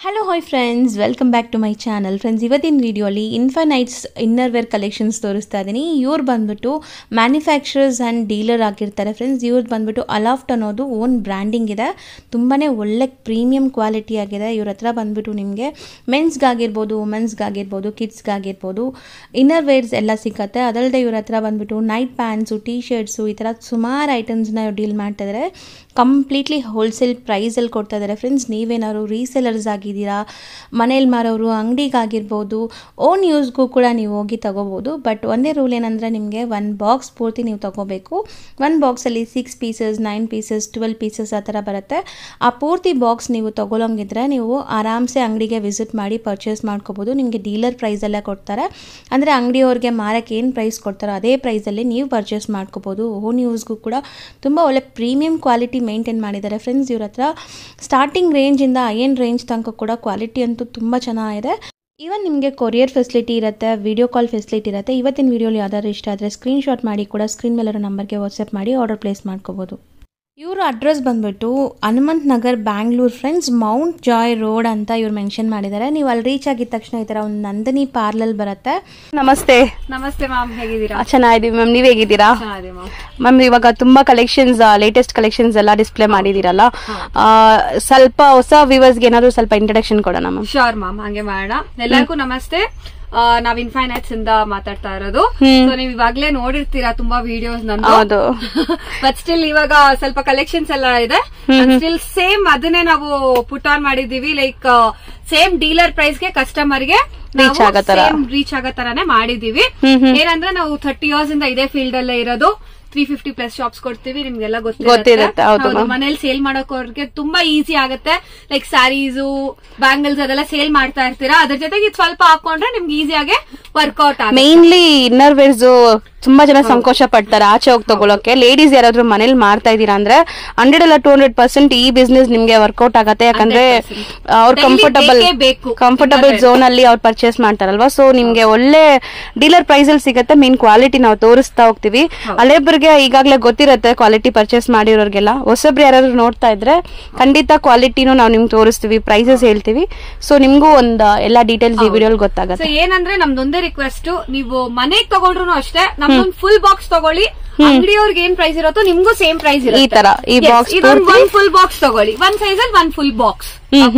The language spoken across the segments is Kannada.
Hello hi friends welcome back to my channel friends ಇವತ್ತಿನ ವಿಡಿಯೋಲಿ ಇನ್ಫೈನೈಟ್ಸ್ ಇನ್ನರ್ ವೇರ್ ಕಲೆಕ್ಷನ್ಸ್ ತೋರಿಸ್ತಾ ಇದ್ದೀನಿ ಇವ್ರು ಬಂದ್ಬಿಟ್ಟು ಮ್ಯಾನುಫ್ಯಾಕ್ಚರರ್ಸ್ ಆ್ಯಂಡ್ ಡೀಲರ್ ಆಗಿರ್ತಾರೆ ಫ್ರೆಂಡ್ಸ್ ಇವ್ರದ್ದು ಬಂದ್ಬಿಟ್ಟು ಅಲಾಫ್ಟ್ ಅನ್ನೋದು ಓನ್ ಬ್ರ್ಯಾಂಡಿಂಗ್ ಇದೆ ತುಂಬಾ ಒಳ್ಳೆ ಪ್ರೀಮಿಯಂ ಕ್ವಾಲಿಟಿ ಆಗಿದೆ ಇವ್ರ ಹತ್ರ ಬಂದ್ಬಿಟ್ಟು ನಿಮಗೆ ಮೆನ್ಸ್ಗಾಗಿರ್ಬೋದು ವುಮೆನ್ಸ್ಗಾಗಿರ್ಬೋದು ಕಿಡ್ಸ್ಗಾಗಿರ್ಬೋದು ಇನ್ನರ್ ವೇರ್ಸ್ ಎಲ್ಲ ಸಿಕ್ಕತ್ತೆ ಅದಲ್ಲದೆ ಇವ್ರ ಹತ್ರ ಬಂದ್ಬಿಟ್ಟು ನೈಟ್ ಪ್ಯಾಂಟ್ಸು ಟೀ ಶರ್ಟ್ಸು ಈ ಥರ ಸುಮಾರು ಐಟಮ್ಸ್ನ ಡೀಲ್ ಮಾಡ್ತಾ ಇದ್ದಾರೆ ಕಂಪ್ಲೀಟ್ಲಿ ಹೋಲ್ಸೇಲ್ ಪ್ರೈಸಲ್ಲಿ ಕೊಡ್ತಾ ಇದ್ದಾರೆ ಫ್ರೆಂಡ್ಸ್ ನೀವೇನಾದ್ರು ರೀಸೆಲರ್ಸ್ ಆಗಿದ್ದೀರಾ ಮನೇಲಿ ಮಾರೋರು ಅಂಗಡಿಗಾಗಿರ್ಬೋದು ಓನ್ ಯೂಸ್ಗೂ ಕೂಡ ನೀವು ಹೋಗಿ ತಗೋಬೋದು ಬಟ್ ಒಂದೇ ರೂಲ್ ಏನಂದರೆ ನಿಮಗೆ ಒನ್ ಬಾಕ್ಸ್ ಪೂರ್ತಿ ನೀವು ತಗೋಬೇಕು ಒನ್ ಬಾಕ್ಸಲ್ಲಿ six pieces nine pieces twelve pieces ಆ ಥರ ಬರುತ್ತೆ ಆ ಪೂರ್ತಿ ಬಾಕ್ಸ್ ನೀವು ತಗೊಳಂಗಿದ್ರೆ ನೀವು ಆರಾಮ್ಸೆ ಅಂಗಡಿಗೆ ವಿಸಿಟ್ ಮಾಡಿ ಪರ್ಚೇಸ್ ಮಾಡ್ಕೋಬೋದು ನಿಮಗೆ ಡೀಲರ್ ಪ್ರೈಸಲ್ಲೇ ಕೊಡ್ತಾರೆ ಅಂದರೆ ಅಂಗಡಿಯವ್ರಿಗೆ ಮಾರಕ್ಕೆ ಏನು ಪ್ರೈಸ್ ಕೊಡ್ತಾರೋ ಅದೇ ಪ್ರೈಸಲ್ಲಿ ನೀವು ಪರ್ಚೇಸ್ ಮಾಡ್ಕೋಬೋದು ಓನ್ ಯೂಸ್ಗೂ ಕೂಡ ತುಂಬ ಒಳ್ಳೆ ಪ್ರೀಮಿಯಂ ಕ್ವಾಲಿಟಿ ಮೇಂಟೈನ್ ಮಾಡಿದ್ದಾರೆ ಫ್ರೆಂಡ್ಸ್ ಇವ್ರ ಹತ್ರ ಸ್ಟಾರ್ಟಿಂಗ್ ರೇಂಜಿಂದ ಏನು ರೇಂಜ್ ತನಕ ಕೂಡ ಕ್ವಾಲಿಟಿ ಅಂತೂ ತುಂಬ ಚೆನ್ನಾಗಿದೆ ಈವನ್ ನಿಮಗೆ ಕೊರಿಯರ್ ಫೆಸಿಲಿಟಿ ಇರುತ್ತೆ ವಿಡಿಯೋ ಕಾಲ್ ಫೆಸಿಲಿಟಿ ಇರುತ್ತೆ ಇವತ್ತಿನ ವಿಡಿಯೋಲಿ ಯಾವ್ದಾದ್ರು ಇಷ್ಟ ಆದರೆ ಸ್ಕ್ರೀನ್ಶಾಟ್ ಮಾಡಿ ಕೂಡ ಸ್ಕ್ರೀನ್ ಮೇಲಿರೋ ನಂಬರ್ಗೆ ವಾಟ್ಸಪ್ ಮಾಡಿ ಆರ್ಡರ್ ಪ್ಲೇಸ್ ಮಾಡ್ಕೋಬೋದು ಇವ್ರ ಅಡ್ರೆಸ್ ಬಂದ್ಬಿಟ್ಟು Hanumanth Nagar Bangalore friends Mount Joy Road ಅಂತ ಇವ್ರು ಮೆನ್ಷನ್ ಮಾಡಿದ್ದಾರೆ ನೀವು ಅಲ್ಲಿ ರೀಚ್ ಆಗಿದ ತಕ್ಷಣ ಈ ಥರ ಒಂದು ನಂದಿನಿ ಪಾರ್ಲಲ್ ಬರುತ್ತೆ ನಮಸ್ತೆ ನಮಸ್ತೆ ಮ್ಯಾಮ್ ಹೇಗಿದ್ದೀರಾ ಚೆನ್ನಾಗಿದೀವಿ ಮ್ಯಾಮ್ ನೀವ್ ಹೇಗಿದ್ದೀರಾ ಚೆನ್ನಾಗಿದೆ ಮ್ಯಾಮ್ ಮ್ಯಾಮ್ ಇವಾಗ ತುಂಬಾ ಕಲೆಕ್ಷನ್ಸ್ ಲೇಟೆಸ್ಟ್ ಕಲೆಕ್ಷನ್ಸ್ ಎಲ್ಲ ಡಿಸ್ಪ್ಲೇ ಮಾಡಿದಿರಲ್ಲ ಆ, ಸ್ವಲ್ಪ ಹೊಸ ವ್ಯೂವರ್ಸ್ಗೆ ಏನಾದ್ರು ಸ್ವಲ್ಪ ಇಂಟ್ರಡಕ್ಷನ್ ಕೊಡೋಣ ಮ್ಯಾಮ್ ಶೋರ್ ಮ್ಯಾಮ್ ಹಂಗೆ ಮಾಡೋಣ ಎಲ್ಲರಿಗೂ ನಮಸ್ತೆ ಆ, ನಾವ್ ಇನ್ಫೈನೈಟ್ಸ್ ಇಂದ ಮಾತಾಡ್ತಾ ಇರೋದು ಸೊ ನೀವ್ ಇವಾಗ್ಲೇ ನೋಡಿರ್ತೀರಾ ತುಂಬಾ ವಿಡಿಯೋಸ್ ನಂದು ಹೌದು ಬಟ್ ಸ್ಟಿಲ್ ಇವಾಗ ಸ್ವಲ್ಪ ಕಲೆಕ್ಷನ್ಸ್ ಎಲ್ಲ ಇದೆ ಸ್ಟಿಲ್ ಸೇಮ್ ಅದನ್ನೇ ನಾವು ಪುಟ್ ಆನ್ ಮಾಡಿದೀವಿ ಲೈಕ್ ಸೇಮ್ ಡೀಲರ್ ಪ್ರೈಸ್ ಗೆ ಕಸ್ಟಮರ್ ಗೆ Reach ಆಗೋ ತರ. ರೀಚ್ ಆಗೋ ತರಾನೇ ಮಾಡಿದೀವಿ ಏನಂದ್ರೆ ನಾವು ಥರ್ಟಿ ಇಯರ್ಸ್ ಇಂದ ಇದೇ ಫೀಲ್ಡ್ ಅಲ್ಲೇ ಇರೋದು ತ್ರೀ ಫಿಫ್ಟಿ ಪ್ಲಸ್ ಶಾಪ್ಸ್ ಕೊಡ್ತೀವಿ ನಿಮ್ಗೆಲ್ಲ ಗೊತ್ತಿರುತ್ತೆ, ಹೌದು ma'am. ಮನೇಲಿ ಸೇಲ್ ಮಾಡೋಕೋರ್ಗೆ ತುಂಬಾ ಈಸಿ ಆಗುತ್ತೆ ಲೈಕ್ ಸ್ಯಾರೀಸು ಬ್ಯಾಂಗಲ್ಸ್ ಅದೆಲ್ಲ ಸೇಲ್ ಮಾಡ್ತಾ ಇರ್ತೀರಾ ಅದ್ರ ಜೊತೆಗೆ ಇದ್ ಸ್ವಲ್ಪ ಹಾಕೊಂಡ್ರೆ ನಿಮ್ಗೆ ಈಸಿಯಾಗಿ ವರ್ಕೌಟ್ ಆಗುತ್ತೆ ಮೇನ್ಲಿ ಇನ್ನರ್ ವೇರ್ಸ್ ತುಂಬಾ ಜನ ಸಂಕೋಚ ಪಡ್ತಾರೆ ಆಚೆ ಹೋಗಿ ತಗೊಳಕ್ಕೆ ಲೇಡೀಸ್ ಯಾರಾದ್ರೂ ಮನೇಲಿ ಮಾರ್ತಾ ಇದೀರಾ ಅಂದ್ರೆ ಹಂಡ್ರೆಡ್ ಅಲ್ಲ ಟೂ ಹಂಡ್ರೆಡ್ ಪರ್ಸೆಂಟ್ ಈ ಬಿಸ್ನೆಸ್ ನಿಮ್ಗೆ ವರ್ಕೌಟ್ ಆಗತ್ತೆ ಯಾಕಂದ್ರೆ ಅವ್ರು Daily ಕಂಫರ್ಟಬಲ್ ಬೇಕೇ ಬೇಕು. ಕಂಫರ್ಟಬಲ್ ಝೋನ್ ಅಲ್ಲಿ ಅವ್ರು ಪರ್ಚೇಸ್ ಮಾಡ್ತಾರಲ್ವಾ ಸೊ ನಿಮ್ಗೆ ಒಳ್ಳೆ ಡೀಲರ್ ಪ್ರೈಸ್ ಅಲ್ಲಿ ಸಿಗತ್ತೆ ಮೇನ್ ಕ್ವಾಲಿಟಿ ನಾವು ತೋರಿಸ್ತಾ ಹೋಗ್ತೀವಿ ಹಳೆಬ್ರಿಗೆ ಈಗಾಗಲೇ ಗೊತ್ತಿರತ್ತೆ ಕ್ವಾಲಿಟಿ ಪರ್ಚೇಸ್ ಮಾಡಿರೋರ್ಗೆಲ್ಲ ಹೊಸಬ್ರು ಯಾರಾದ್ರೂ ನೋಡ್ತಾ ಇದ್ರೆ ಖಂಡಿತ ಕ್ವಾಲಿಟಿನೂ ನಾವು ನಿಮ್ಗೆ ತೋರಿಸ್ತೀವಿ ಪ್ರೈಸಸ್ ಹೇಳ್ತೀವಿ ಸೊ ನಿಮ್ಗೂ ಒಂದ್ ಎಲ್ಲಾ ಡೀಟೇಲ್ಸ್ ಈ ವಿಡಿಯೋಲ್ ಸೊ ಗೊತ್ತಾಗತ್ತೆ ಏನಂದ್ರೆ ನಮ್ದೊಂದೇ ರಿಕ್ವೆಸ್ಟ್ ನೀವು ಮನೆಗ್ ತಗೊಂಡ್ರು ಅಷ್ಟೇ ನಮ್ದೊಂದ್ ಫುಲ್ ಬಾಕ್ಸ್ ತಗೊಳ್ಳಿ ಅಂಗಡಿಯವ್ರಿಗೆ ಏನ್ ಪ್ರೈಸ್ ಇರುತ್ತೋ ನಿಮ್ಗೂ ಸೇಮ್ ಪ್ರೈಸ್ ಇರುತ್ತೆ ಈ ತರ, ಈ box ಇದೊಂದು ಪೂರ್ತಿ? ಒನ್ ಫುಲ್ ಬಾಕ್ಸ್ ತಗೊಳ್ಳಿ ಒನ್ ಸೈಜ್ ಅಲ್ಲಿ one full box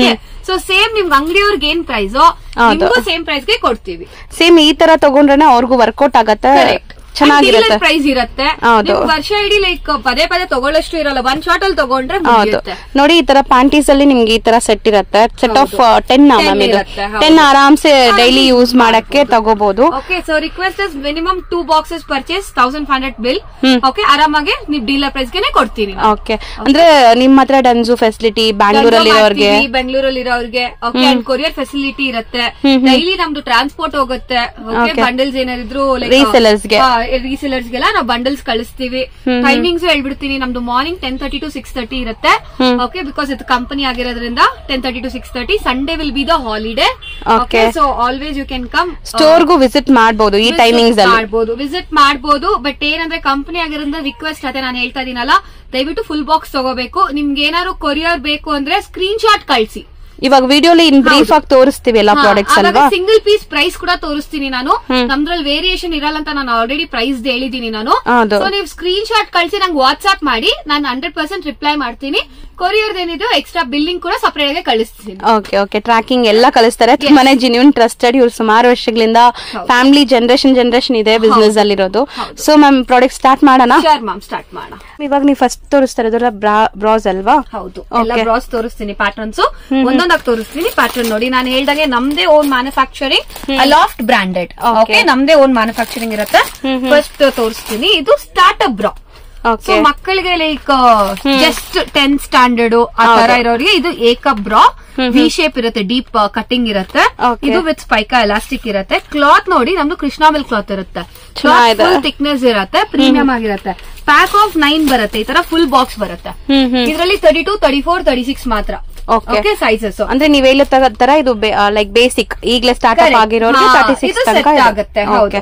so same ನಿಮ್ಗೆ ಅಂಗಡಿಯವ್ರಿಗೆ ಏನ್ ಪ್ರೈಸ್ ಹೌದು. ನಿಮ್ಗೂ ಸೇಮ್ ಪ್ರೈಸ್ ಗೆ ಕೊಡ್ತೀವಿ ಸೇಮ್ ಈ ತರ ತಗೊಂಡ್ರೆ ಅವ್ರಿಗೂ ವರ್ಕೌಟ್ ಆಗತ್ತೆ ಚೆನ್ನಾಗಿರುತ್ತೆ ಪ್ರೈಸ್ ಇರುತ್ತೆ ಹೌದು. ನಿಮ್ಗ್ ವರ್ಷ ಇಡೀ ಲೈಕ್ ಪದೇ ಪದೇ ತಗೊಳ್ಳಷ್ಟು ಇರಲ್ಲ ಒನ್ ಶಾರ್ಟ್ ಅಲ್ಲಿ ತಗೊಂಡ್ರೆ ಹೌದು ಮುಗಿಯುತ್ತೆ ನೋಡಿ ಈ ತರ ಪ್ಯಾಂಟೀಸ್ ಅಲ್ಲಿ ನಿಮ್ಗೆ ಈ ತರ ಸೆಟ್ ಇರುತ್ತೆ ಸೆಟ್ ಆಫ್ ಟೆನ್ ಮ್ಯಾಮ್ ಇದು ಇರುತ್ತೆ, ಹೌದು. ಟೆನ್ ಆರಾಮ್ಸೆ ಡೈಲಿ ಯೂಸ್ ಮಾಡಕ್ಕೆ ತಗೋಬಹುದು okay so request is minimum two boxes purchase thousand five hundred bill okay ಆರಾಮಾಗಿ ನೀವು ಡೀಲರ್ ಪ್ರೈಸ್ ಗೆನೆ ಕೊಡ್ತೀನಿ ಓಕೆ ಅಂದ್ರೆ ನಿಮ್ ಹತ್ರ ಡನ್ಸು ಫೆಸಿಲಿಟಿ ಬ್ಯಾಂಗ್ಳೂರಲ್ಲಿ ಇರೋರ್ಗೆ ಬೆಂಗಳೂರಲ್ಲಿ ಇರೋರಿಗೆ ಓಕೆ ಅಂಡ್ ಕೊರಿಯರ್ ಫೆಸಿಲಿಟಿ ಇರುತ್ತೆ ಡೈಲಿ ನಮ್ದು ಟ್ರಾನ್ಸ್ಪೋರ್ಟ್ ಹೋಗುತ್ತೆ ಓಕೆ Okay. ಬಂಡಲ್ಸ್ ಏನಾದ್ರು Resellers ಗೆ. ರೀಸೆಲರ್ಸ್ ಗೆಲ್ಲ ನಾವು ಬಂಡಲ್ಸ್ ಕಳಿಸ್ತೀವಿ ಟೈಮಿಂಗ್ಸ್ ಹೇಳ್ಬಿಡ್ತೀನಿ ನಮ್ದು morning ten thirty to six thirty ಇರುತ್ತೆ ಓಕೆ ಬಿಕಾಸ್ ಇದು ಕಂಪನಿ ಆಗಿರೋದ್ರಿಂದ ten thirty to six thirty Sunday will be the holiday okay Okay. So always you can come ಸ್ಟೋರ್ಗೂ ವಿಸಿಟ್ ಮಾಡಬಹುದು ಈ ಟೈಮಿಂಗ್ಸ್ ಅಲ್ಲಿ ಮಾಡ್ಬೋದು ವಿಸಿಟ್ ಮಾಡ್ಬೋದು ಬಟ್ ಏನಂದ್ರೆ ಕಂಪನಿ ಆಗಿರೋದ್ರಿಂದ ರಿಕ್ವೆಸ್ಟ್ ಅದೇ ನಾನು ಹೇಳ್ತಾ ಇದೀನಲ್ಲ ದಯವಿಟ್ಟು ಫುಲ್ ಬಾಕ್ಸ್ ತಗೋಬೇಕು ನಿಮ್ಗೆ ಏನಾದ್ರು ಕೊರಿಯರ್ ಬೇಕು ಅಂದ್ರೆ ಸ್ಕ್ರೀನ್ ಶಾಟ್ ಕಳ್ಸಿ ಇವಾಗ ವಿಡಿಯೋಲಿ ಇನ್ ಬ್ರೀಫ್ ಆಗಿ ತೋರಿಸ್ತೀವಿ ಎಲ್ಲಾ ಪ್ರಾಡಕ್ಟ್ಸ್ ಅಲ್ವಾ ಸಿಂಗಲ್ ಪೀಸ್ ಪ್ರೈಸ್ ಕೂಡ ತೋರಿಸ್ತೀನಿ ನಾನು ನಮ್ದ್ರಲ್ಲಿ ವೇರಿಯೇಷನ್ ಇರಲ್ಲ ಅಂತ ನಾನು ಆಲ್ರೆಡಿ ಪ್ರೈಸ್ ಹೇಳಿದೀನಿ ನಾನು ಹೌದು. ಸೊ ನೀವು ಸ್ಕ್ರೀನ್ ಶಾಟ್ ಕಳ್ಸಿ ನಂಗೆ ವಾಟ್ಸ್ಆಪ್ ಮಾಡಿ ನಾನು ಹಂಡ್ರೆಡ್ ಪರ್ಸೆಂಟ್ ರಿಪ್ಲೈ ಮಾಡ್ತೀನಿ ಕೊರಿಯರ್ ಏನಿದೆ ಎಕ್ಸ್ಟ್ರಾ ಬಿಲ್ಲಿಂಗ್ ಕೂಡ ಸಪರೇಟ್ ಆಗಿ ಕಳಿಸ್ತೀನಿ ಓಕೆ ಓಕೆ ಟ್ರ್ಯಾಕಿಂಗ್ ಎಲ್ಲ ಕಳಿಸ್ತಾರೆ ತುಂಬಾನೇ ಜಿನ್ಯೂನ್ ಟ್ರಸ್ಟೆಡ್ ಇವ್ರು ಸುಮಾರು ವರ್ಷಗಳಿಂದ ಫ್ಯಾಮಿಲಿ ಜನರೇಷನ್ ಜನರೇಷನ್ ಇದೆ ಬಿಸ್ನೆಸ್ ಅಲ್ಲಿರೋದು ಸೊ ಮ್ಯಾಮ್ ಪ್ರಾಡಕ್ಟ್ ಸ್ಟಾರ್ಟ್ ಮಾಡೋಣ ಶೋರ್ ಮ್ಯಾಮ್ ಸ್ಟಾರ್ಟ್ ಮಾಡೋಣ ಇವಾಗ ನೀವು ಫಸ್ಟ್ ತೋರಿಸ್ತಾ ಇರೋದ್ರ ಬ್ರಾಸ್ ಅಲ್ವಾ ಹೌದು ಎಲ್ಲ ಬ್ರಾಸ್ ತೋರಿಸ್ತೀನಿ ಪ್ಯಾಟರ್ನ್ಸ್ ಒಂದೊಂದಾಗಿ ತೋರಿಸ್ತೀನಿ ಪ್ಯಾಟರ್ನ್ ನೋಡಿ ನಾನು ಹೇಳ್ದಾಗೆ ನಮ್ದೇ own manufacturing Aloft branded okay ನಮ್ದೇ ಓನ್ ಮ್ಯಾನುಫ್ಯಾಕ್ಚರಿಂಗ್ ಇರುತ್ತೆ ಫಸ್ಟ್ ತೋರಿಸ್ತೀನಿ ಇದು ಸ್ಟಾರ್ಟ್ಅಪ್ ಬ್ರಾ ಸೊ ಓಕೆ ಮಕ್ಕಳಿಗೆ ಲೈಕ್ ಜಸ್ಟ್ ಟೆಂತ್ ಸ್ಟ್ಯಾಂಡರ್ಡ್ ಆ ತರ ಇರೋರಿಗೆ ಇದು ಏಕಪ್ ಬ್ರಾ ವಿ ಶೇಪ್ ಇರುತ್ತೆ ಡೀಪ್ ಕಟಿಂಗ್ ಇರುತ್ತೆ Okay. ಇದು ವಿತ್ ಸ್ಪೈಕಾ ಎಲಾಸ್ಟಿಕ್ ಇರುತ್ತೆ ಕ್ಲಾತ್ ನೋಡಿ ನಮ್ದು ಕೃಷ್ಣಾಮಿಲ್ ಕ್ಲಾತ್ ಇರುತ್ತೆ ಚೆನ್ನಾಗಿದೆ. ಫುಲ್ ಥಿಕ್ನೆಸ್ ಇರುತ್ತೆ ಪ್ರೀಮಿಯಂ ಆಗಿರುತ್ತೆ ಪ್ಯಾಕ್ ಆಫ್ ನೈನ್ ಬರುತ್ತೆ ಈ ತರ ಫುಲ್ ಬಾಕ್ಸ್ ಬರುತ್ತೆ ಹ್ಮ್ ಹ್ಮ್ ಇದರಲ್ಲಿ thirty two thirty four thirty six ಮಾತ್ರ Okay. ಓಕೆ ಸೈಜಸ್ ಅಂದ್ರೆ ನೀವ್ ಹೇಳೋ ತರ ಇದು ಲೈಕ್ ಬೇಸಿಕ್ ಈಗಲೇ ಸ್ಟಾರ್ಟ್ ಅಪ್ Correct. ಆಗಿರೋರಿಗೆ ಹಾ, ತರ್ಟಿ ಸಿಕ್ಸ್ ಇದು ತನಕ set ಇದೆ. ಆಗುತ್ತೆ, ಹೌದು. Okay.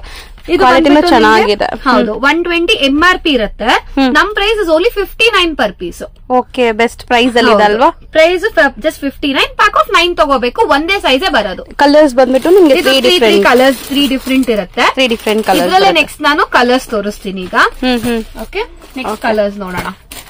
ಇದು Qualityನೂ ಬಂದ್ಬಿಟ್ಟು ಚೆನ್ನಾಗಿದೆ. ನಿಮ್ಗೆ- ಹೌದು one twenty M R P ಇರುತ್ತೆ ನಮ್ price is only fifty nine per piece okay best price ಅಲ್ಲಿ ಇದೆ ಅಲ್ವಾ price just fifty nine pack of nine ತಗೋಬೇಕು ಒಂದೇ ಸೈಜೇ ಬರೋದು ಕಲರ್ಸ್ ಬಂದ್ಬಿಟ್ಟು ನಿಮ್ಗೆ ಇದು three three three different colours three different ಇರುತ್ತೆ ತ್ರೀ ಡಿಫ್ರೆಂಟ್ ಇದ್ರಲ್ಲೇ ಕಲರ್ಸ್ ನೆಕ್ಸ್ಟ್ ನಾನು ಕಲರ್ಸ್ ತೋರಿಸ್ತೀನಿ ಈಗ hmm hmm okay next colours ನೋಡೋಣ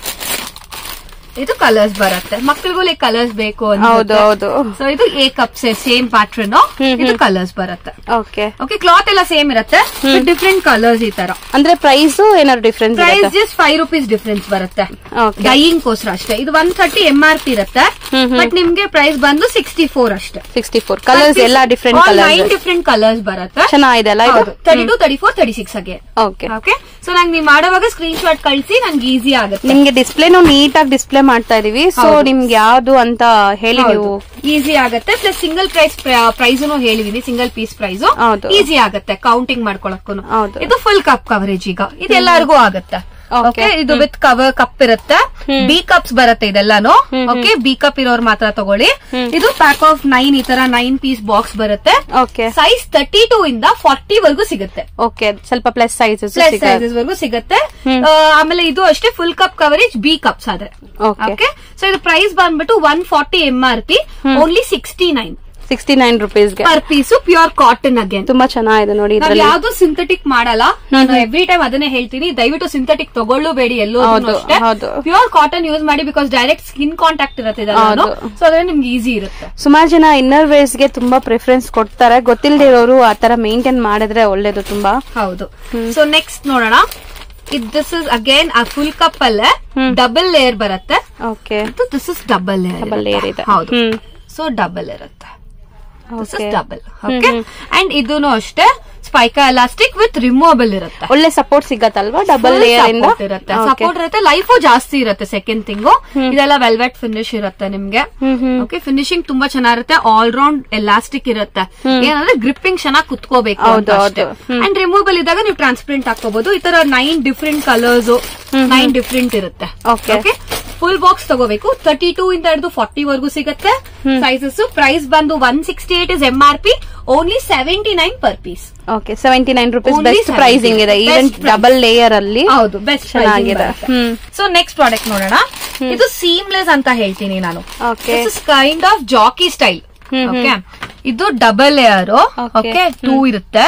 ಇದು ಕಲರ್ಸ್ ಬರುತ್ತೆ ಮಕ್ಳಿಗೂ ಲೈಕ್ ಕಲರ್ಸ್ ಬೇಕು ಹೌದು ಹೌದು ಸೊ ಇದು ಎ ಕಪ್ಸ್ ಸೇಮ್ ಪ್ಯಾಟ್ರನ್ ಇದು ಕಲರ್ಸ್ ಬರುತ್ತೆ ಓಕೆ ಓಕೆ ಕ್ಲಾತ್ ಎಲ್ಲ ಸೇಮ್ ಇರುತ್ತೆ ಡಿಫ್ರೆಂಟ್ ಕಲರ್ಸ್ ಈ ತರ ಅಂದ್ರೆ ಪ್ರೈಸ್ ಏನಾದ್ರು ಡಿಫ್ರೆನ್ಸ್ ಪ್ರೈಸ್ ಇರುತ್ತೆ ಜಸ್ಟ್ ಫೈವ್ ರುಪೀಸ್ ಡಿಫ್ರೆನ್ಸ್ ಬರುತ್ತೆ ಓಕೆ ಡೈಯಿಂಗ್ ಕೋಸ್ಕರ ಅಷ್ಟೇ ಇದು one thirty M R P ಇರುತ್ತೆ ಬಟ್ ನಿಮ್ಗೆ ಪ್ರೈಸ್ ಬಂದು ಸಿಕ್ಸ್ಟಿ ಫೋರ್ ಅಷ್ಟೇ ಸಿಕ್ಸ್ಟಿ ಫೋರ್ ಕಲರ್ಸ್ ಎಲ್ಲ different nine colours different colours ಬರುತ್ತೆ ಚೆನ್ನಾಗಿದೆ ಅಲ್ಲ ಇದು thirty two thirty four thirty six ಅಗೆ ಓಕೆ ಓಕೆ ಸೊ ನಂಗೆ ನೀವು ಮಾಡುವಾಗ ಸ್ಕ್ರೀನ್ ಶಾಟ್ ಕಳಿಸಿ ನಂಗೆ ಈಸಿ ಆಗುತ್ತೆ ನಿಮ್ಗೆ ಡಿಸ್ಪ್ಲೇನು ನೀಟಾಗಿ ಡಿಸ್ಪ್ಲೇ ಮಾಡ್ತಾ ಇದೀವಿ ಸೊ ಹೌದು. ನಿಮ್ಗೆ ಯಾವ್ದು ಅಂತ ಹೇಳಿ ನೀವು ಈಸಿ ಆಗುತ್ತೆ ಪ್ಲಸ್ ಸಿಂಗಲ್ ಪ್ರೈಸ್ ಪ್ರೈಸ್ನು ಹೇಳಿದೀನಿ ಸಿಂಗಲ್ ಪೀಸ್ ಪ್ರೈಸ್ ಹೌದು. ಈಸಿ ಆಗುತ್ತೆ ಕೌಂಟಿಂಗ್ ಮಾಡ್ಕೊಳಕ್ಕೂ ಹೌದು. ಇದು ಫುಲ್ ಕಪ್ ಕವರೇಜ್ ಈಗ ಇದು ಎಲ್ಲರಿಗೂ ಆಗುತ್ತೆ Okay. ಓಕೆ ಇದು ವಿತ್ ಕವರ್ ಕಪ್ ಇರುತ್ತೆ ಬಿ ಕಪ್ಸ್ ಬರುತ್ತೆ ಇದೆಲ್ಲಾನು ಓಕೆ ಬಿ ಕಪ್ ಇರೋರ್ ಮಾತ್ರ ತಗೊಳ್ಳಿ ಇದು ಪ್ಯಾಕ್ ಆಫ್ ನೈನ್ ಈ ತರ ನೈನ್ ಪೀಸ್ ಬಾಕ್ಸ್ ಬರುತ್ತೆ ಓಕೆ ಸೈಜ್ ತರ್ಟಿ ಟೂ ಇಂದ ಫಾರ್ಟಿ ವರ್ಗೂ ಸಿಗುತ್ತೆ ಓಕೆ ಸ್ವಲ್ಪ ಪ್ಲಸ್ ಸೈಜಸ್ ಪ್ಲಸ್ ಸೈಜಸ್ ವರ್ಗೂ ಸಿಗುತ್ತೆ ಆ, ಆಮೇಲೆ ಇದು ಅಷ್ಟೇ full cup coverage B cups ಆದ್ರೆ ಓಕೆ ಓಕೆ ಸೊ ಇದು ಪ್ರೈಸ್ ಬಂದ್ಬಿಟ್ಟು one forty M R P only sixty nine sixty nine ರುಪೀಸ್ಗೆ per piece pure cotton again ತುಂಬಾ ಚೆನ್ನಾಗಿದೆ ನೋಡಿ ನಾವ್ ಇದ್ರಲ್ಲಿ ಯಾವ್ದು ಸಿಂಥೆಟಿಕ್ ಮಾಡಲ್ಲ ನಾನು ಎವ್ರಿ ಟೈಮ್ ಅದನ್ನೇ ಹೇಳ್ತೀನಿ ದಯವಿಟ್ಟು ಸಿಂಥೆಟಿಕ್ ತಗೊಳ್ಳಬೇಡಿ ಎಲ್ಲೂ ಹೌದು, ಅಷ್ಟೇ ಹೌದು. ಪ್ಯೂರ್ ಕಾಟನ್ ಯೂಸ್ ಮಾಡಿ ಬಿಕಾಸ್ ಡೈರೆಕ್ಟ್ ಸ್ಕಿನ್ ಕಾಂಟ್ಯಾಕ್ಟ್ ಇರುತ್ತೆ ಇದೆಲ್ಲ ಸೊ ಅದ್ರಲ್ಲಿ ನಿಮ್ಗೆ ಈಸಿ ಇರುತ್ತೆ ಸುಮಾರು ಜನ ಇನ್ನರ್ ವೇರ್ಸ್ ಗೆ ತುಂಬಾ ಪ್ರಿಫರೆನ್ಸ್ ಕೊಡ್ತಾರೆ ಗೊತ್ತಿಲ್ಲದೆ ಇರೋರು ಆ ತರ ಮೇಂಟೈನ್ ಮಾಡಿದ್ರೆ ಒಳ್ಳೇದು ತುಂಬಾ ಹೌದು ಸೊ ನೆಕ್ಸ್ಟ್ ನೋಡೋಣ ದಿಸ್ ಇಸ್ ಅಗೇನ್ ಆ ಫುಲ್ ಕಪ್ ಅಲ್ಲೇ ಡಬಲ್ ಲೇಯರ್ ಬರುತ್ತೆ okay this is double layer Double layer ಇದೆ. ಹೌದು ಹ್ಮ್. ಸೊ ಡಬಲ್ ಇರುತ್ತೆ this Okay. Is double okay and ಇದೂನು ಅಷ್ಟೇ ಸ್ಪೈಕ ಎಲಾಸ್ಟಿಕ್ ವಿತ್ ರಿಮೂವಬಲ್ ಇರುತ್ತೆ ಒಳ್ಳೆ ಸಪೋರ್ಟ್ ಸಿಗತ್ತಲ್ವಾ ಡಬಲ್ ಲೇಯರ್ ಇಂದ ಸಪೋರ್ಟ್ ಇರುತ್ತೆ ಸಪೋರ್ಟ್ ಇರುತ್ತೆ ಲೈಫು ಜಾಸ್ತಿ ಇರುತ್ತೆ ಸೆಕೆಂಡ್ ಥಿಂಗು ಇದೆಲ್ಲ ವೆಲ್ವೆಟ್ ಫಿನಿಶ್ ಇರುತ್ತೆ ನಿಮ್ಗೆ ಓಕೆ ಫಿನಿಶಿಂಗ್ ತುಂಬಾ ಚೆನ್ನಾಗಿರುತ್ತೆ ಆಲ್ ರೌಂಡ್ ಎಲಾಸ್ಟಿಕ್ ಇರುತ್ತೆ ಏನಂದ್ರೆ ಗ್ರಿಪ್ಪಿಂಗ್ ಚೆನ್ನಾಗಿ ಕುತ್ಕೋಬೇಕು ಹೌದು, ಹೌದು. ಅಂಡ್ ರಿಮೂವಬಲ್ ಇದ್ದಾಗ ನೀವು ಟ್ರಾನ್ಸ್ಪರೆಂಟ್ ಹಾಕೋಬಹುದು ಈ ತರ nine different colours nine different ಇರುತ್ತೆ Okay. ಓಕೆ ಫುಲ್ ಬಾಕ್ಸ್ ತಗೋಬೇಕು ತರ್ಟಿ ಟೂ ಇಂದ ಹಿಡಿದು ಫಾರ್ಟಿ ವರ್ಗೂ ಸಿಗುತ್ತೆ ಸೈಜಸ್ ಪ್ರೈಸ್ ಬಂದು one sixty eight is M R P only seventy nine per piece okay seventy nine rupees Only best 70. Pricing ಇದೆ Best even price. Double layer ಅಲ್ಲಿ ಹೌದು ಬೆಸ್ಟ್ ಚೆನ್ನಾಗಿದೆ. ಹ್ಮ್. ಸೊ ನೆಕ್ಸ್ಟ್ ಪ್ರಾಡಕ್ಟ್ ನೋಡೋಣ ಇದು ಸೀಮ್ಲೆಸ್ ಅಂತ ಹೇಳ್ತೀನಿ ನಾನು Okay. This is kind of Jockey style okay ಇದು double layer Okay. Okay two ಇರುತ್ತೆ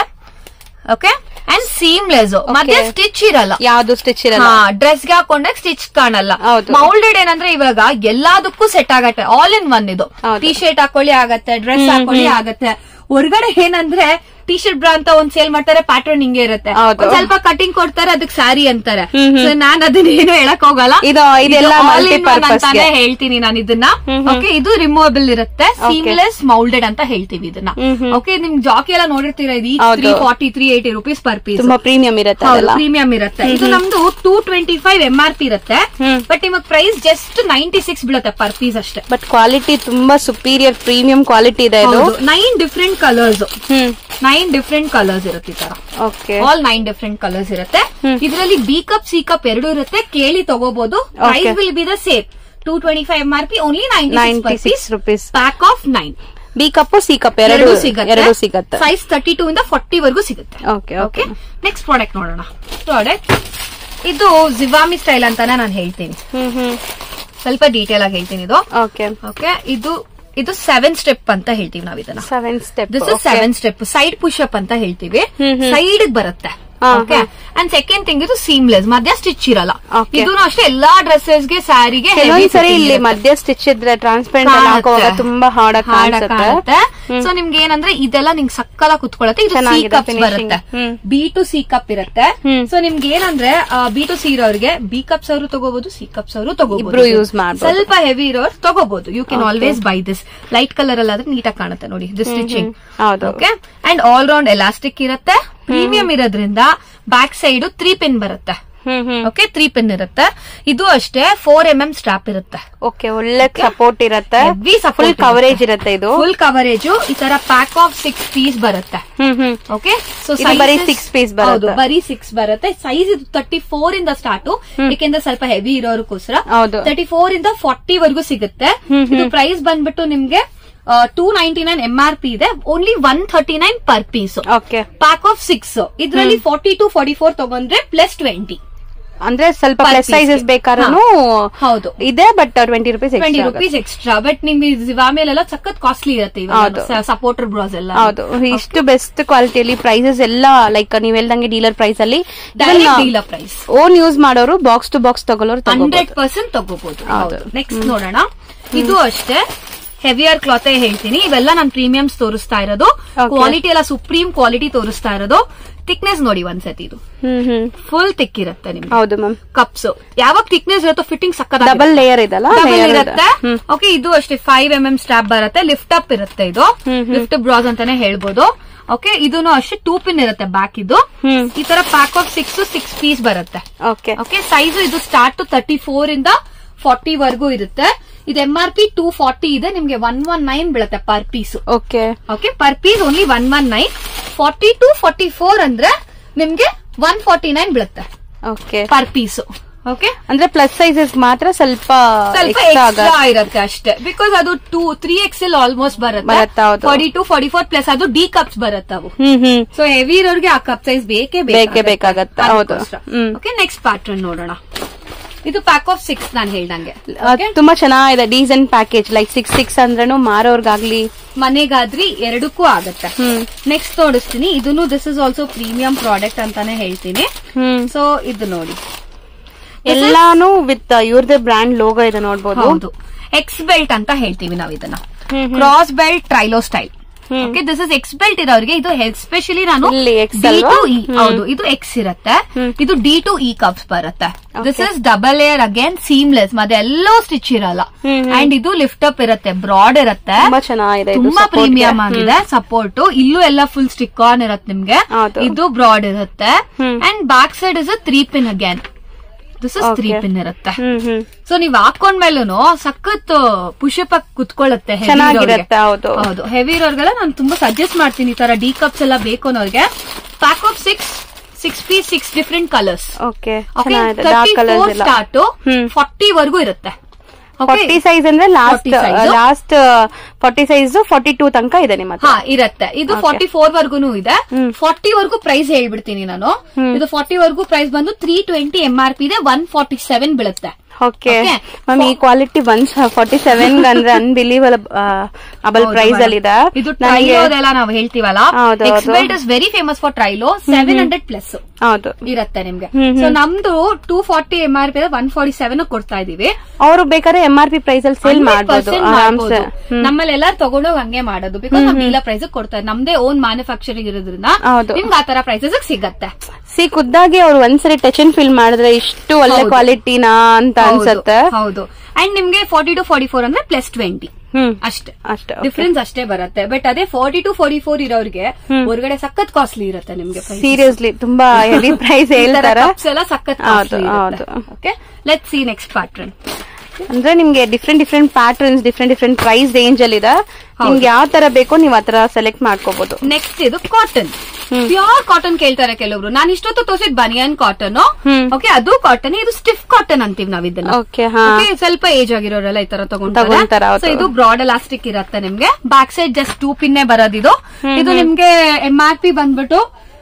ಓಕೆ ಅಂಡ್ ಸೀಮ್ಲೆಸ್ ಮತ್ತೆ ಸ್ಟಿಚ್ ಇರಲ್ಲ ಯಾವ್ದು ಸ್ಟಿಚ್ ಇರಲ್ಲ ಡ್ರೆಸ್ ಗೆ ಹಾಕೊಂಡಾಗ ಸ್ಟಿಚ್ ಕಾಣಲ್ಲ ಹೌದು. ಮೌಲ್ಡೆಡ್ ಏನಂದ್ರೆ ಇವಾಗ ಎಲ್ಲದಕ್ಕೂ ಸೆಟ್ ಆಗತ್ತೆ ಆಲ್ ಇನ್ ಒನ್ ಇದು ಹೌದು. ಟಿ ಶರ್ಟ್ ಹಾಕೊಳ್ಳಿ ಆಗತ್ತೆ ಡ್ರೆಸ್ ಹಾಕೊಳ್ಳಿ ಆಗತ್ತೆ ಹೊರಗಡೆ ಏನಂದ್ರೆ ಟಿ ಶರ್ಟ್ ಬ್ರಾ ಅಂತ ಒಂದ್ ಸೇಲ್ ಮಾಡ್ತಾರೆ ಪ್ಯಾಟರ್ನ್ ಹಿಂಗೆ ಇರುತ್ತೆ ಹೌದು. ಒಂದ್ ಸ್ವಲ್ಪ ಕಟಿಂಗ್ ಕೊಡ್ತಾರೆ ಅದಕ್ಕೆ ಸ್ಯಾರಿ ಅಂತಾರೆ ಸೊ ನಾನ್ ಅದನ್ನ ಏನು ಹೇಳಕ್ ಹೋಗಲ್ಲ ಇದು- ಇದೆಲ್ಲ all in one multi-purpose ಅಂತಾನೆ ಗೆ. ಹೇಳ್ತೀನಿ ನಾನು ಇದನ್ನ ಓಕೆ ಇದು ರಿಮೂವಬಲ್ ಇರುತ್ತೆ ಸೀಮ್ಲೆಸ್ ಮೌಲ್ಡೆಡ್ ಅಂತ ಹೇಳ್ತೀವಿ ಇದನ್ನ ಓಕೆ ನಿಮ್ ಜಾಕಿ ಎಲ್ಲ ನೋಡಿರ್ತೀರಾ ಇದು ಹೌದು. Three forty three eighty rupees per piece ತುಂಬಾ ಪ್ರೀಮಿಯಂ ಇರುತ್ತೆ ಅದೆಲ್ಲ ಪ್ರೀಮಿಯಂ ಇರುತ್ತೆ ಇದು ನಮ್ದು two twenty five M R P ಇರುತ್ತೆ ಬಟ್ ನಿಮಗ್ ಪ್ರೈಸ್ ಜಸ್ಟ್ ನೈಂಟಿ ಸಿಕ್ಸ್ ಬೀಳುತ್ತೆ ಪರ್ ಪೀಸ್ ಅಷ್ಟೇ ಬಟ್ ಕ್ವಾಲಿಟಿ ತುಂಬಾ ಸುಪೀರಿಯರ್ ಪ್ರೀಮಿಯಂ ಕ್ವಾಲಿಟಿ ಇದೆ ಇದು nine different colours hmm nine different colours ಇರುತ್ತೆ ಈ ತರ okay all nine different colours ಇರುತ್ತೆ ಇದರಲ್ಲಿ ಬಿ ಕಪ್ ಸಿ ಕಪ್ ಎರಡು ಇರುತ್ತೆ ಕೇಳಿ ತಗೋಬಹುದು price will be the same two twenty five M R P only ninety ninety six rupees pack of nine B cup C cup ಎರಡು ಎರಡು ಸಿಗುತ್ತೆ ಎರಡು ಸಿಗತ್ತೆ ಸೈಜ್ ತರ್ಟಿ ಟೂ ಇಂದ ಫಾರ್ಟಿ ವರೆಗೂ ಸಿಗುತ್ತೆ okay okay okay next product ನೋಡೋಣ ಪ್ರಾಡಕ್ಟ್ ಇದು ಜಿವಾಮಿ ಸ್ಟೈಲ್ ಅಂತಾನೆ ನಾನು ಹೇಳ್ತೀನಿ ಹ್ಮ್ ಹ್ಮ್ ಸ್ವಲ್ಪ ಡೀಟೇಲ್ ಆಗಿ ಹೇಳ್ತೀನಿ ಇದು ಓಕೆ ಓಕೆ ಇದು ಇದು ಸೆವೆನ್ ಸ್ಟೆಪ್ ಅಂತ ಹೇಳ್ತೀವಿ ನಾವ್ ಇದನ್ನ seven step this is seven step side push up ಅಂತ ಹೇಳ್ತೀವಿ ಸೈಡ್ ಬರುತ್ತೆ ಹಾ, ಓಕೆ ಅಂಡ್ ಸೆಕೆಂಡ್ ಥಿಂಗ್ ಇದು ಸೀಮ್ಲೆಸ್ ಮಧ್ಯ ಸ್ಟಿಚ್ ಇರಲ್ಲ Okay. ಇದೂ ಅಷ್ಟೇ ಎಲ್ಲಾ ಡ್ರೆಸ್ಸೆಸ್ ಗೆ ಸ್ಯಾರಿಗೆ ಕೆಲವೊಂದ್ ಸರಿ ಇಲ್ಲಿ ಮಧ್ಯ ಸ್ಟಿಚ್ ಇದ್ರೆ ಟ್ರಾನ್ಸ್ಪರೆಂಟ್ ಹಾಕುವಾಗ ತುಂಬಾ ಹಾರ್ಡ್ ಕಾಣಿಸುತ್ತೆ ಸೊ ನಿಮ್ಗೆ ಏನಂದ್ರೆ ಇದೆಲ್ಲ ನಿಂಗೆ ಸಕ್ಕಲ ಕುತ್ಕೊಳತ್ತೆ ಇದು ಸಿ ಚೆನ್ನಾಗಿದೆ ಕಪ್ಸ್ finishing. ಬರುತ್ತೆ ಹ್ಮ್. ಬಿ ಟು ಸಿ ಕಪ್ ಇರುತ್ತೆ ಹ್ಮ್. ಸೊ ನಿಮ್ಗೆ ಏನಂದ್ರೆ ಬಿ ಟು ಸಿ ಇರೋರಿಗೆ ಬಿ ಕಪ್ಸ್ ಅವರು ತಗೋಬಹುದು ಸಿ ಕಪ್ಸ್ ಅವರು ತಗೋಬಹುದು ಇಬ್ರು use ಮಾಡ್ಬೋದು. ಸ್ವಲ್ಪ ಹೆವಿ ಇರೋರು ತಗೋಬಹುದು you can always buy this light colour ಅಲ್ಲಾದ್ರೆ ನೀಟಾಗಿ ಕಾಣುತ್ತೆ ನೋಡಿ ದಿಸ್ ಸ್ಟಿಚಿಂಗ್ ಹೌದು. Okay and all round elastic ಇರುತ್ತೆ ಪ್ರೀಮಿಯಂ ಇರೋದ್ರಿಂದ ಬ್ಯಾಕ್ ಸೈಡ್ ತ್ರೀ ಪಿನ್ ಬರುತ್ತೆ ಹ್ಮ್ ಹ್ಮ್ ಓಕೆ ತ್ರೀ ಪಿನ್ ಇರುತ್ತೆ ಇದು ಅಷ್ಟೇ ಫೋರ್ ಎಂ ಎಂ ಸ್ಟ್ರಾಪ್ ಇರುತ್ತೆ ಓಕೆ ಒಳ್ಳೆ ಸಪೋರ್ಟ್ ಇರುತ್ತೆ Heavy support ಫುಲ್ ಇರುತ್ತೆ. ಕವರೇಜ್ ಇರುತ್ತೆ ಇದು ಫುಲ್ ಕವರೇಜ್ ಈ ತರ ಪ್ಯಾಕ್ ಆಫ್ ಸಿಕ್ಸ್ ಪೀಸ್ ಬರುತ್ತೆ ಹ್ಮ್ ಹ್ಮ್ ಓಕೆ ಸೊ ಇದು ಬರೀ six piece ಬರುತ್ತೆ. ಬರೀ ಸಿಕ್ಸ್ ಬರುತ್ತೆ ಸೈಜ್ ಇದು ತರ್ಟಿ ಫೋರ್ ಇಂದ ಸ್ಟಾರ್ಟ್ ಯಾಕೆಂದ್ರೆ ಸ್ವಲ್ಪ ಹೆವಿ ಇರೋದಕ್ಕೋಸ್ಕರ ಹೌದು. ತರ್ಟಿ ಫೋರ್ ಇಂದ ಫಾರ್ಟಿ ವರೆಗೂ ಸಿಗುತ್ತೆ ಇದು ಪ್ರೈಸ್ ಬಂದ್ಬಿಟ್ಟು ನಿಮ್ಗೆ two ninety nine M R P ಇದೆ only one thirty nine per piece okay pack of six ಇದ್ರಲ್ಲಿ ಫಾರ್ಟಿ ಟು ಫಾರ್ಟಿ ಫೋರ್ ತಗೊಂಡ್ರೆ ಪ್ಲಸ್ ಟ್ವೆಂಟಿ ಅಂದ್ರೆ ಸ್ವಲ್ಪ Per ಪ್ಲಸ್ piece ಸೈಜಸ್ ಗೆ. ಬೇಕಾದ್ರೂ ಹೌದು ಇದೆ but twenty rupees twenty rupees extra but ನಿಮ್ಗೆ ಜಿವಾಮೇಲೆಲ್ಲ ಸಖತ್ ಕಾಸ್ಟ್ಲಿ ಇರುತ್ತೆ ಹೌದು. ಇವಾಗ ಸಪೋರ್ಟರ್ ಬ್ರಾಸ್ ಎಲ್ಲ ಹೌದು ಇಷ್ಟು ಬೆಸ್ಟ್ ಕ್ವಾಲಿಟಿಯಲ್ಲಿ ಪ್ರೈಸಸ್ ಎಲ್ಲ ಲೈಕ್ ನೀವ್ ಹೇಳ್ದಂಗೆ ಡೀಲರ್ ಪ್ರೈಸ್ ಅಲ್ಲಿ ಡೀಲರ್ ಪ್ರೈಸ್ ಓನ್ ಯೂಸ್ ಮಾಡೋರು ಬಾಕ್ಸ್ ಟು ಬಾಕ್ಸ್ ತಗೊಳ್ಳೋರು ಹಂಡ್ರೆಡ್ ತಗೋಬಹುದು ಪರ್ಸೆಂಟ್ ತಗೋಬಹುದು ಹೌದು. ನೆಕ್ಸ್ಟ್ ನೋಡೋಣ ಇದು ಅಷ್ಟೇ ಹೆವಿಯರ್ ಕ್ಲಾತ್ ಹೇಳ್ತೀನಿ ಇವೆಲ್ಲ ನಾನು ಪ್ರೀಮಿಯಮ್ಸ್ ತೋರಿಸ್ತಾ ಇರೋದು Okay. ಕ್ವಾಲಿಟಿ ಎಲ್ಲ ಸುಪ್ರೀಂ ಕ್ವಾಲಿಟಿ ತೋರಿಸ್ತಾ ಇರೋದು ಥಿಕ್ನೆಸ್ ನೋಡಿ ಒಂದ್ಸತಿ ಇದು ಹ್ಮ್ ಹ್ಮ್ ಫುಲ್ ತಿಕ್ ಇರುತ್ತೆ ನಿಮ್ಗೆ ಹೌದು ಮ್ಯಾಮ್ ಕಪ್ಸ್ ಯಾವಾಗ ಥಿಕ್ನೆಸ್ ಇರುತ್ತೋ ಫಿಟ್ಟಿಂಗ್ ಸಕ್ಕತ್ ಡಬಲ್ ಲೇಯರ್ ಇದಲ್ಲ ಡಬಲ್ layer ಇದೆ. ಇರುತ್ತೆ ಹ್ಮ್. ಓಕೆ ಇದು ಅಷ್ಟೇ ಫೈವ್ ಎಂ ಎಂ ಸ್ಟ್ಯಾಪ್ ಬರುತ್ತೆ ಲಿಫ್ಟ್ ಅಪ್ ಇರುತ್ತೆ ಇದು ಲಿಫ್ಟ್ ಬ್ರಾಸ್ ಅಂತಾನೆ ಹೇಳ್ಬೋದು ಓಕೆ ಇದನ್ನು ಅಷ್ಟೇ ಟೂ ಪಿನ್ ಇರುತ್ತೆ ಬ್ಯಾಕ್ ಇದು ಹ್ಮ್. ಈ ತರ pack of six six piece ಬರುತ್ತೆ ಓಕೆ ಓಕೆ ಸೈಜ್ ಇದು ಸ್ಟಾರ್ಟ್ ತರ್ಟಿ ಫೋರ್ ಇಂದ ಫಾರ್ಟಿ ವರ್ಗೂ ಇರುತ್ತೆ ಇದು M R P two forty ಇದೆ ನಿಮ್ಗೆ ಒನ್ ಒನ್ ನೈನ್ ಬೀಳುತ್ತೆ per piece okay okay per piece only one one nine forty two forty four ಅಂದ್ರೆ ನಿಮ್ಗೆ ಒನ್ ಫಾರ್ಟಿ ನೈನ್ ಬೀಳುತ್ತೆ ಓಕೆ ಪರ್ ಪೀಸ್ ಓಕೆ ಅಂದ್ರೆ ಪ್ಲಸ್ ಸೈಜಸ್ ಮಾತ್ರ ಸ್ವಲ್ಪ ಸ್ವಲ್ಪ extra ಎಕ್ಸ್ಟ್ರಾ ಆಗ- ಇರುತ್ತೆ ಅಷ್ಟೇ ಬಿಕಾಸ್ ಅದು two three X L almost ಬರುತ್ತೆ, ಬರುತ್ತೆ ಹೌದು. Forty two forty four plus ಅದು ಡಿ ಕಪ್ಸ್ ಬರುತ್ತೆ ಅವು ಹ್ಮ್ ಹ್ಮ್ ಸೊ ಹೆವಿ ಇರೋರಿಗೆ ಆ ಕಪ್ ಸೈಜ್ ಬೇಕೇ ಬೇಕೇ ಬೇಕಾಗತ್ತೆ, ಹೌದು. ಹ್ಮ್. ಓಕೆ ನೆಕ್ಸ್ಟ್ ಪ್ಯಾಟರ್ನ್ ನೋಡೋಣ ಇದು ಪ್ಯಾಕ್ ಆಫ್ ಸಿಕ್ಸ್ ನಾನು ಹೇಳ್ದಂಗೆ ಅದ್ ತುಂಬಾ ಚೆನ್ನಾಗಿದೆ decent package like six six ಅಂದ್ರೂ ಮಾರೋರ್ಗಾಗ್ಲಿ ಮನೆಗಾದ್ರಿ ಎರಡಕ್ಕೂ ಆಗತ್ತೆ ಹ್ಮ್ ನೆಕ್ಸ್ಟ್ ತೋರಿಸ್ತೀನಿ ಇದನ್ನು this is also premium product ಅಂತಾನೆ ಹೇಳ್ತೀನಿ ಹ್ಮ್ ಸೊ ಇದು ನೋಡಿ ಎಲ್ಲಾನು ವಿತ್ ಇವ್ರದೇ ಬ್ರ್ಯಾಂಡ್ ಲೋಗೋ ಇದೆ ನೋಡ್ಬೋದು ಹೌದು ಎಕ್ಸ್ ಬೆಲ್ಟ್ ಅಂತ ಹೇಳ್ತೀವಿ ನಾವು ಇದನ್ನ ಹ್ಮ್ ಹ್ಮ್. ಕ್ರಾಸ್ ಬೆಲ್ಟ್ ಟ್ರೈಲೋ ಸ್ಟೈಲ್ ಹ್ಮ್. Okay this is X belt ಇರೋರಿಗೆ ಇದು ಎಸ್ಪೆಷಲಿ ನಾನು ಇಲ್ಲಿ X ಡಿ ಅಲ್ವಾ? ಟು ಇ ಹ್ಮ್. ಹೌದು ಇದು ಎಕ್ಸ್ ಇರುತ್ತೆ ಹ್ಮ್. ಇದು ಡಿ ಟು ಇ ಕಪ್ಸ್ ಬರುತ್ತೆ this Okay. Is double air again seamless ಮತ್ತೆ ಎಲ್ಲೋ ಸ್ಟಿಚ್ ಇರಲ್ಲ ಹ್ಮ್, ಹ್ಮ್. ಅಂಡ್ ಇದು ಲಿಫ್ಟ್ ಅಪ್ ಇರುತ್ತೆ ಬ್ರಾಡ್ ಇರುತ್ತೆ ತುಂಬಾ ಚೆನ್ನಾಗಿದೆ ಇದು ತುಂಬಾ support ಗೆ. ಪ್ರೀಮಿಯಂ ಹ್ಮ್. ಆಗಿದೆ ಸಪೋರ್ಟ್ ಇಲ್ಲೂ ಎಲ್ಲ ಫುಲ್ ಸ್ಟಿಕ್ ಆನ್ ಇರುತ್ತೆ ನಿಮ್ಗೆ ಹೌದು. ಇದು ಬ್ರಾಡ್ ಇರುತ್ತೆ ಹ್ಮ್. And back side is three pin again this is three Okay. Pin ಇರುತ್ತೆ ಹ್ಮ್ ಹ್ಮ್ ಸೊ ನೀವ್ ಹಾಕೊಂಡ್ಮೇಲೂ ಸಖತ್ ಪುಷಪ್ ಆಗಿ ಕುತ್ಕೊಳ್ಳುತ್ತೆ heavy ಚೆನ್ನಾಗಿರುತ್ತೆ, ಇರೋರ್ಗೆ. ಹೌದು. ಹೌದು ಹೆವಿ ಇರೋರ್ಗೆಲ್ಲ ನಾನು ತುಂಬಾ ಸಜೆಸ್ಟ್ ಮಾಡ್ತೀನಿ ಈ ತರ ಡಿ ಕಪ್ಸ್ ಎಲ್ಲ ಬೇಕು ಅನ್ನೋರ್ಗೆ pack of six six piece six different colours okay ಚೆನ್ನಾಗಿದೆ ಡಾರ್ಕ್ ತರ್ಟಿ ಕಲರ್ಸ್ ಫೋರ್ ಎಲ್ಲ ಸ್ಟಾರ್ಟ್ ಹ್ಮ್. ಫಾರ್ಟಿ ವರ್ಗೂ ಇರುತ್ತೆ Okay? ಫಾರ್ಟಿ ಸೈಜ್ ಅಂದ್ರೆ last 40 size. Last forty size forty two ತನಕ ಇದೆ ನಿಮ್ಮ ಹತ್ರ ಹಾ ಇರತ್ತೆ ಇದು Okay. ಫಾರ್ಟಿ ಫೋರ್ ವರ್ಗು ಇದೆ ಹ್ಮ್. ಫಾರ್ಟಿ ವರ್ಗು ಪ್ರೈಸ್ ಹೇಳ್ಬಿಡ್ತೀನಿ ನಾನು ಹ್ಮ್. ಇದು ಫಾರ್ಟಿ ವರ್ಗು ಪ್ರೈಸ್ ಬಂದು three twenty M R P ಇದೆ ಒನ್ ಫಾರ್ಟಿ ಸೆವೆನ್ ಬೀಳುತ್ತೆ ಓಕೆ Okay. ಮ್ಯಾಮ್ ಈ ಕ್ವಾಲಿಟಿ ಒನ್ ಫಾರ್ಟಿ ಸೆವೆನ್ ಅಂದ್ರೆ ಅನ್ಬಿಲೀವಲ್ ಅಬಲ್ ಹೌದು ಪ್ರೈಸ್ madam. ಅಲ್ಲಿ ಇದೆ ಇದು ನನಗೆ ಟ್ರೈಲೋದೆಲ್ಲ ನಾವು ಹೇಳ್ತೀವಲ್ಲ ಹೌದು, ಹೌದು. X belt is very famous for Trylo seven hundred plus ಹೌದು ಇರತ್ತೆ ನಿಮ್ಗೆ ಹ್ಮ್, ಹ್ಮ್. ಸೊ ನಮ್ದು two forty M R P one forty seven ಕೊಡ್ತಾ ಇದೀವಿ ಅವರು ಬೇಕಾದ್ರೆ ಎಂ ಆರ್ ಪಿ ಪ್ರೈಸ್ ಅಲ್ಲಿ ಸೇಲ್ 100% ಮಾಡಬಹುದು ಮಾಡ್ಬೋದು. ಆರಾಮ್ಸೆ ಹ್ಮ್. ನಮ್ಮಲ್ಲಿ ಎಲ್ಲಾರು ತಗೊಂಡೋಗಿ ಹಂಗೆ ಮಾಡೋದು ಬಿಕಾಸ್ ನಮ್ ಡೀಲರ್ ಪ್ರೈಸ್ ಕೊಡ್ತಾರೆ ನಮ್ದೇ ಓನ್ ಮ್ಯಾನುಫ್ಯಾಕ್ಚರಿಂಗ್ ಇರೋದ್ರಿಂದ ಹೌದು. ನಿಮ್ಗೆ ಆ ತರ ಪ್ರೈಸಸ್ ಸಿಗತ್ತೆ ಸಿ ಖುದ್ದಾಗಿ ಅವ್ರು ಒಂದ್ಸರಿ ಟಚ್ ಅಂಡ್ ಫೀಲ್ ಮಾಡಿದ್ರೆ ಇಷ್ಟು ಒಳ್ಳೆ ಹೌದು. ಕ್ವಾಲಿಟಿನಾ ಅಂತ ಹೌದು, ಅನ್ಸತ್ತೆ ಹೌದು ಅಂಡ್ ನಿಮ್ಗೆ ಫಾರ್ಟಿ ಟು ಫಾರ್ಟಿ ಫೋರ್ ಅಂದ್ರೆ ಪ್ಲಸ್ ಟ್ವೆಂಟಿ ಹ್ಮ್ ಅಷ್ಟೇ ಅಷ್ಟೇ ಡಿಫ್ರೆನ್ಸ್ ಅಷ್ಟೇ ಬರುತ್ತೆ ಬಟ್ ಅದೇ ಫಾರ್ಟಿ ಟು ಫಾರ್ಟಿ ಫೋರ್ ಇರೋರಿಗೆ ಹ್ಮ್. ಹೊರಗಡೆ ಸಖತ್ ಕಾಸ್ಟ್ಲಿ ಇರುತ್ತೆ ನಿಮ್ಗೆ prices. ಸೀರಿಯಸ್ಲಿ ತುಂಬಾ ಹೆವಿ ಪ್ರೈಸ್ ಈ ತರ ಹೇಳ್ತಾರ cups ಎಲ್ಲ ಸಖತ್ ಹೌದು, ಹೌದು. Okay let see next pattern ಅಂದ್ರೆ ನಿಮ್ಗೆ different different patterns different different price range ಅಲ್ಲಿ ಇದೆ ಹೌದು. ನಿಮ್ಗೆ ಯಾವ ತರ ಬೇಕೋ ನೀವ್ ಆತರ ಸೆಲೆಕ್ಟ್ ಮಾಡ್ಕೋಬಹುದು ನೆಕ್ಸ್ಟ್ ಇದು ಕಾಟನ್ ಹ್ಮ್. ಪ್ಯೂರ್ ಕಾಟನ್ ಕೇಳ್ತಾರೆ ಕೆಲವರು ನಾನು ಇಷ್ಟೊತ್ತು ತೋರಿಸಿದ್ ಬನಿಯನ್ ಕಾಟನ್ ಹ್ಮ್. ಓಕೆ ಅದು ಕಾಟನ್ ಇದು ಸ್ಟಿಫ್ ಕಾಟನ್ ಅಂತೀವಿ ನಾವ್ ಇದನ್ನ ಓಕೆ ಹಾ Okay, ಸ್ವಲ್ಪ ಏಜ್ ಆಗಿರೋರೆಲ್ಲ ಈ ತರ ತಗೊಂತಾರೆ, ತಗೊಂತಾರೆ ಹೌದು. ಸೊ ಇದು ಬ್ರಾಡ್ ಎಲಾಸ್ಟಿಕ್ ಇರುತ್ತೆ ನಿಮ್ಗೆ ಬ್ಯಾಕ್ ಸೈಡ್ ಜಸ್ಟ್ ಟೂ ಪಿನ್ನೆ ಬರೋದಿದು ಹ್ಮ್, ಇದು ಹ್ಮ್. ನಿಮ್ಗೆ ಎಂ ಆರ್ ಪಿ ಬಂದ್ಬಿಟ್ಟು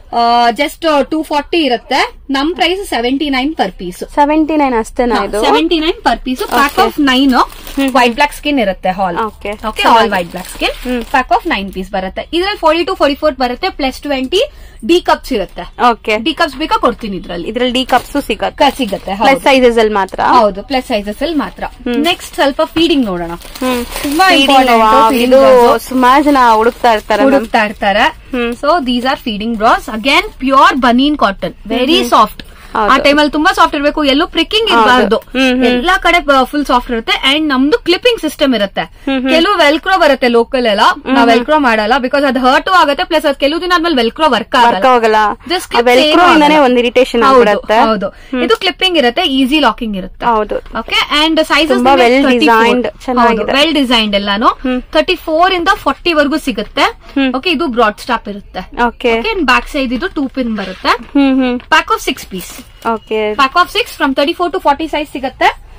ಜಸ್ಟ್ ಟೂ ಫಾರ್ಟಿ ಇರುತ್ತೆ ನಮ್ price seventy nine per piece seventy nine ಅಷ್ಟೇನಾ ಇದು seventy nine per piece pack Okay. Of nine white black skin ಇರುತ್ತೆ ಹಾಲ್ Okay. ಓಕೆ ಚೆನ್ನಾಗಿ. ಆಲ್ ವೈಟ್ ಬ್ಲಾಕ್ ಸ್ಕಿನ್ ಹ್ಮ್. ಪ್ಯಾಕ್ ಆಫ್ ನೈನ್ ಪೀಸ್ ಬರುತ್ತೆ ಇದ್ರಲ್ಲಿ ಫೋರ್ಟಿ ಟು ಫೋರ್ಟಿ ಫೋರ್ ಬರುತ್ತೆ ಪ್ಲಸ್ ಟ್ವೆಂಟಿ ಡಿ ಕಪ್ಸ್ ಇರುತ್ತೆ ಓಕೆ ಡಿ ಕಪ್ಸ್ ಬೇಕಾ ಕೊಡ್ತೀನಿ ಇದ್ರಲ್ಲಿ ಇದ್ರಲ್ಲಿ ಡಿ ಕಪ್ಸ್ ಸಿಗತ್ತೆ ಕ- ಸಿಗುತ್ತೆ ಪ್ಲಸ್ ಹೌದು. ಸೈಜಸ್ ಅಲ್ಲಿ ಮಾತ್ರ ಹೌದು ಪ್ಲಸ್ ಸೈಜಸ್ ಅಲ್ಲಿ ಮಾತ್ರ ಹ್ಮ್. ನೆಕ್ಸ್ಟ್ ಸ್ವಲ್ಪ ಫೀಡಿಂಗ್ ನೋಡೋಣ ಹ್ಮ್. ತುಂಬಾ Feeding, important, wow, feeding ಇದು bras. ಸುಮಾರು ಜನ ಹುಡುಕ್ತಾ ಇರ್ತಾರೆ ma'am. ಹುಡುಕ್ತಾ ಇರ್ತಾರೆ ಹ್ಮ್. So these are feeding bras again pure banian cotton very soft ಹೌದು. ಆ ಟೈಮಲ್ಲಿ ತುಂಬಾ ಸಾಫ್ಟ್ ಇರಬೇಕು ಎಲ್ಲೂ ಪ್ರಿಕ್ಕಿಂಗ್ ಹೌದು. ಇರಬಾರ್ದು ಹ್ಮ್, ಹ್ಮ್. ಎಲ್ಲಾ ಕಡೆ ಫುಲ್ ಸಾಫ್ಟ್ ಇರುತ್ತೆ ಅಂಡ್ ನಮ್ದು ಕ್ಲಿಪ್ಪಿಂಗ್ ಸಿಸ್ಟಮ್ ಇರುತ್ತೆ ಹ್ಮ್, ಹ್ಮ್. ಕೆಲವು ವೆಲ್ಕ್ರೋ ಬರುತ್ತೆ ಲೋಕಲ್ ಎಲ್ಲ ನಾವು ವೆಲ್ಕ್ರೋ ಮಾಡಲ್ಲ ಬಿಕಾಸ್ ಅದು ಹರ್ಟು ಆಗುತ್ತೆ ಪ್ಲಸ್ ಅದು ಕೆಲವು ದಿನ ಆದ್ಮೇಲೆ ವೆಲ್ಕ್ರೋ ವರ್ಕ್ ವರ್ಕ್ ಆಗಲ್ಲ ಹೋಗಲ್ಲ Just clip ವೆಲ್ಕ್ರೋ ಏನು ಇಂದಾನೆ ಆಗಲ್ಲ. ಒಂದ್ ಇರಿಟೇಷನ್ ಹೌದು ಆಗ್ಬಿಡತ್ತೆ ಹೌದು ಇದು ಕ್ಲಿಪ್ಪಿಂಗ್ ಇರುತ್ತೆ ಈಸಿ ಲಾಕಿಂಗ್ ಇರುತ್ತೆ ಹೌದು ಓಕೆ ಅಂಡ್ ಸೈಜಸ್ ತುಂಬಾ well designed, ಚೆನ್ನಾಗಿದೆ. ವೆಲ್ ಡಿಸೈನ್ಡ್ ಎಲ್ಲಾನು ಹ್ಮ್. ತರ್ಟಿ ಫೋರ್ ಇಂದ ಫಾರ್ಟಿ ವರ್ಗೂ ಸಿಗುತ್ತೆ ಹ್ಮ್. ಓಕೆ ಇದು ಬ್ರಾಡ್ ಸ್ಟಾಪ್ ಇರುತ್ತೆ ಓಕೆ ಬ್ಯಾಕ್ ಸೈಡ್ ಇದು ಟೂ ಪಿನ್ ಬರುತ್ತೆ ಹ್ಮ್ ಹ್ಮ್ pack of six piece okay pack of six from thirty four to forty size ಸಿಗುತ್ತೆ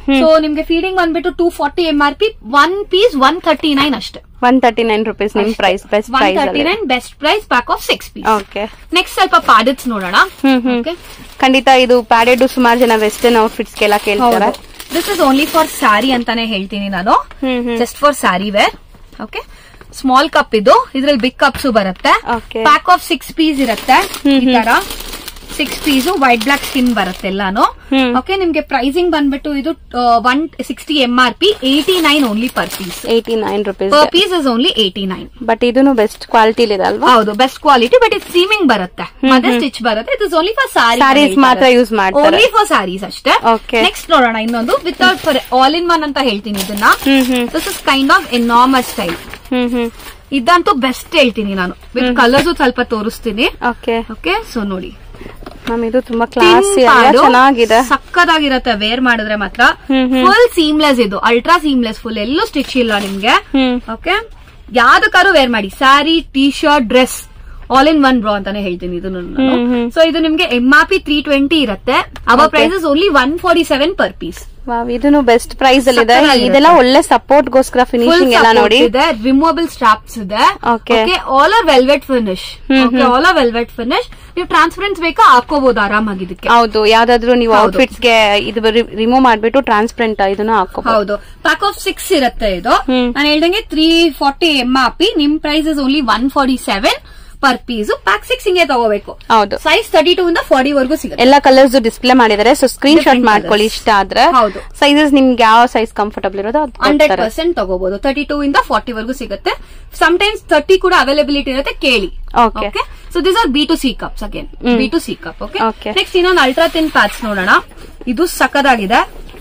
ಸೊ ನಿಮ್ಗೆ ಫೀಡಿಂಗ್ ಬಂದ್ಬಿಟ್ಟು two forty M R P one piece one thirty nine ಅಷ್ಟೇ ಒನ್ ತರ್ಟಿ ನೈನ್ ರುಪೀಸ್ ನಿಮ್ price best one price thirty ಅಲ್ಲಿ nine best price pack of six piece okay next ಸ್ವಲ್ಪ ಪಾಡಿಟ್ಸ್ ನೋಡೋಣ ಹ್ಮ್ ಹ್ಮ್ Okay. ಖಂಡಿತ ಇದು ಪ್ಯಾಡೆಡ್ ಸುಮಾರು ಜನ ವೆಸ್ಟರ್ನ್ ಔಟ್ಫಿಟ್ಸ್ ಗೆಲ್ಲ ಕೇಳ್ತಾರೆ this is only for saree ಅಂತಾನೆ ಹೇಳ್ತೀನಿ ನಾನು ಹ್ಮ್ ಹ್ಮ್ just for saree wear okay small cup ಇದು ಇದ್ರಲ್ಲಿ ಬಿಗ್ ಕಪ್ಸ್ ಬರುತ್ತೆ Okay. Pack of six piece ಇರುತ್ತೆ ಈ ತರ six piece white black skin ಬರುತ್ತೆ ಎಲ್ಲಾನು ಹ್ಮ್. ಓಕೆ ನಿಮ್ಗೆ ಪ್ರೈಸಿಂಗ್ ಬಂದ್ಬಿಟ್ಟು ಇದು one sixty M R P eighty nine only per piece eighty nine rupees per piece is only eighty nine but ಇದನ್ನು ಬೆಸ್ಟ್ ಕ್ವಾಲಿಟಿ ಇದೆ ಅಲ್ವಾ ಹೌದು ಬೆಸ್ಟ್ ಕ್ವಾಲಿಟಿ ಬಟ್ ಇದು ಸೀಮಿಂಗ್ ಬರುತ್ತೆ ಮತ್ತೆ ಸ್ಟಿಚ್ ಬರುತ್ತೆ it is only for saree Sarees ಮಾತ್ರ use ಮಾಡ್ತಾರೆ. ಓನ್ಲಿ ಫಾರ್ ಸಾರೀಸ್ ಅಷ್ಟೇ Okay. ನೆಕ್ಸ್ಟ್ ನೋಡೋಣ ಇನ್ನೊಂದು without for all in one ಅಂತ ಹೇಳ್ತೀನಿ ಇದನ್ನ ಹ್ಮ್ ಹ್ಮ್ this is kind of enormous style ಹ್ಮ್ ಹ್ಮ್ ಇದಂತೂ ಬೆಸ್ಟ್ ಹೇಳ್ತೀನಿ ನಾನು ವಿತ್ ಕಲರ್ಸ್ ಸ್ವಲ್ಪ ತೋರಿಸ್ತೀನಿ ಓಕೆ ಓಕೆ ಸೊ ನೋಡಿ ಮ್ಯಾಮ್ ಇದು ತುಂಬಾ Thin ಕ್ಲಾಸಿ ಅಲ್ವಾ pad, ಚೆನ್ನಾಗಿದೆ ಸಕ್ಕತ್ತಾಗಿರತ್ತೆ ವೇರ್ ಮಾಡಿದ್ರೆ ಮಾತ್ರ ಹ್ಮ್ ಹ್ಮ್. ಫುಲ್ ಸೀಮ್ಲೆಸ್ ಇದು ಅಲ್ಟ್ರಾ ಸೀಮ್ಲೆಸ್ ಫುಲ್ ಎಲ್ಲೂ ಸ್ಟಿಚ್ ಇಲ್ಲ ನಿಮ್ಗೆ ಹ್ಮ್ ಓಕೆ ಯಾವ್ದಕ್ಕಾರು ವೇರ್ ಮಾಡಿ saree T shirt dress all in one bro ಅಂತಾನೆ ಹೇಳ್ತೀನಿ ಇದು ಹ್ಮ್, ಹ್ಮ್. ಸೊ ಇದು ನಿಮ್ಗೆ M R P three twenty ಇರುತ್ತೆ ಅವ Okay. Prices only one forty seven per piece wow ಇದನ್ನು ಬೆಸ್ಟ್ ಪ್ರೈಸ್ ಅಲ್ಲಿ ಇದೆ ಸಕ್ಕತ್ತಾಗಿರುತ್ತೆ. ಇದೆಲ್ಲ ಒಳ್ಳೆ ಸಪೋರ್ಟ್ ಗೋಸ್ಕರ ಫುಲ್ ಫಿನಿಶಿಂಗ್ ಎಲ್ಲ ನೋಡಿ ಇದೆ ರಿಮೂವಬಲ್ ಸ್ಟ್ರಾಪ್ಸ್ ಇದೆ Okay. All are velvet finish ಹ್ಮ್, ಆಲ್ ಆರ್ ವೆಲ್ವೆಟ್ ಫಿನಿಶ್ ನೀವು ಟ್ರಾನ್ಸ್ಪರೆನ್ಸ್ ಬೇಕಾ ಹಾಕೋಬಹುದು ಆರಾಮಾಗಿ ಇದಕ್ಕೆ ಹೌದು ಯಾವ್ದಾದ್ರು ನೀವು ಹೌದು. ಔಟ್ಫಿಟ್ಸ್ ಗೆ ಇದು ರಿಮೂವ್ ಮಾಡ್ಬಿಟ್ಟು ಟ್ರಾನ್ಸ್ಪರೆಂಟ್ ಇದನ್ನ ಹಾಕೋಬಹುದು ಹೌದು ಪ್ಯಾಕ್ ಆಫ್ ಸಿಕ್ಸ್ ಇರುತ್ತೆ ಇದು ಹ್ಮ್. ನಾನು ಹೇಳ್ದಂಗೆ three forty M R P ನಿಮ್ price is only one forty seven per piece pack six ಹಿಂಗೆ ತಗೋಬೇಕು ಹೌದು ಸೈಜ್ ತರ್ಟಿ ಟೂ ಇಂದ ಫಾರ್ಟಿ ವರ್ಗೂ ಸಿಗುತ್ತೆ ಎಲ್ಲ ಕಲರ್ಸ್ ಡಿಸ್ಪ್ಲೇ ಮಾಡಿದ್ದಾರೆ ಸೊ ಸ್ಕ್ರೀನ್ ಶಾಟ್ Different ಮಾಡ್ಕೊಳ್ಳಿ colours. ಇಷ್ಟ ಆದ್ರೆ ಹೌದು. ಸೈಜಸ್ ನಿಮ್ಗೆ ಯಾವ ಸೈಜ್ ಕಂಫರ್ಟಬಲ್ ಇರೋದು ಅದು ಹಂಡ್ರೆಡ್ ಕೊಡ್ತಾರೆ. ಪರ್ಸೆಂಟ್ ತಗೋಬಹುದು ತರ್ಟಿ ಟೂ ಇಂದ ಫಾರ್ಟಿ ವರ್ಗೂ ಸಿಗುತ್ತೆ ಟೈಮ್ಸ್ ತರ್ಟಿ ಕೂಡ ಅವೈಲಬಿಲಿಟಿ ಇರುತ್ತೆ ಕೇಳಿ Okay. Okay so this are B to C cups again ಹ್ಮ್. B to C cup okay Okay. Next ಇನ್ನೊಂದು ಅಲ್ಟ್ರಾ ತಿನ್ ಪ್ಯಾಚ್ ನೋಡೋಣ ಇದು ಸಕ್ಕದಾಗಿದೆ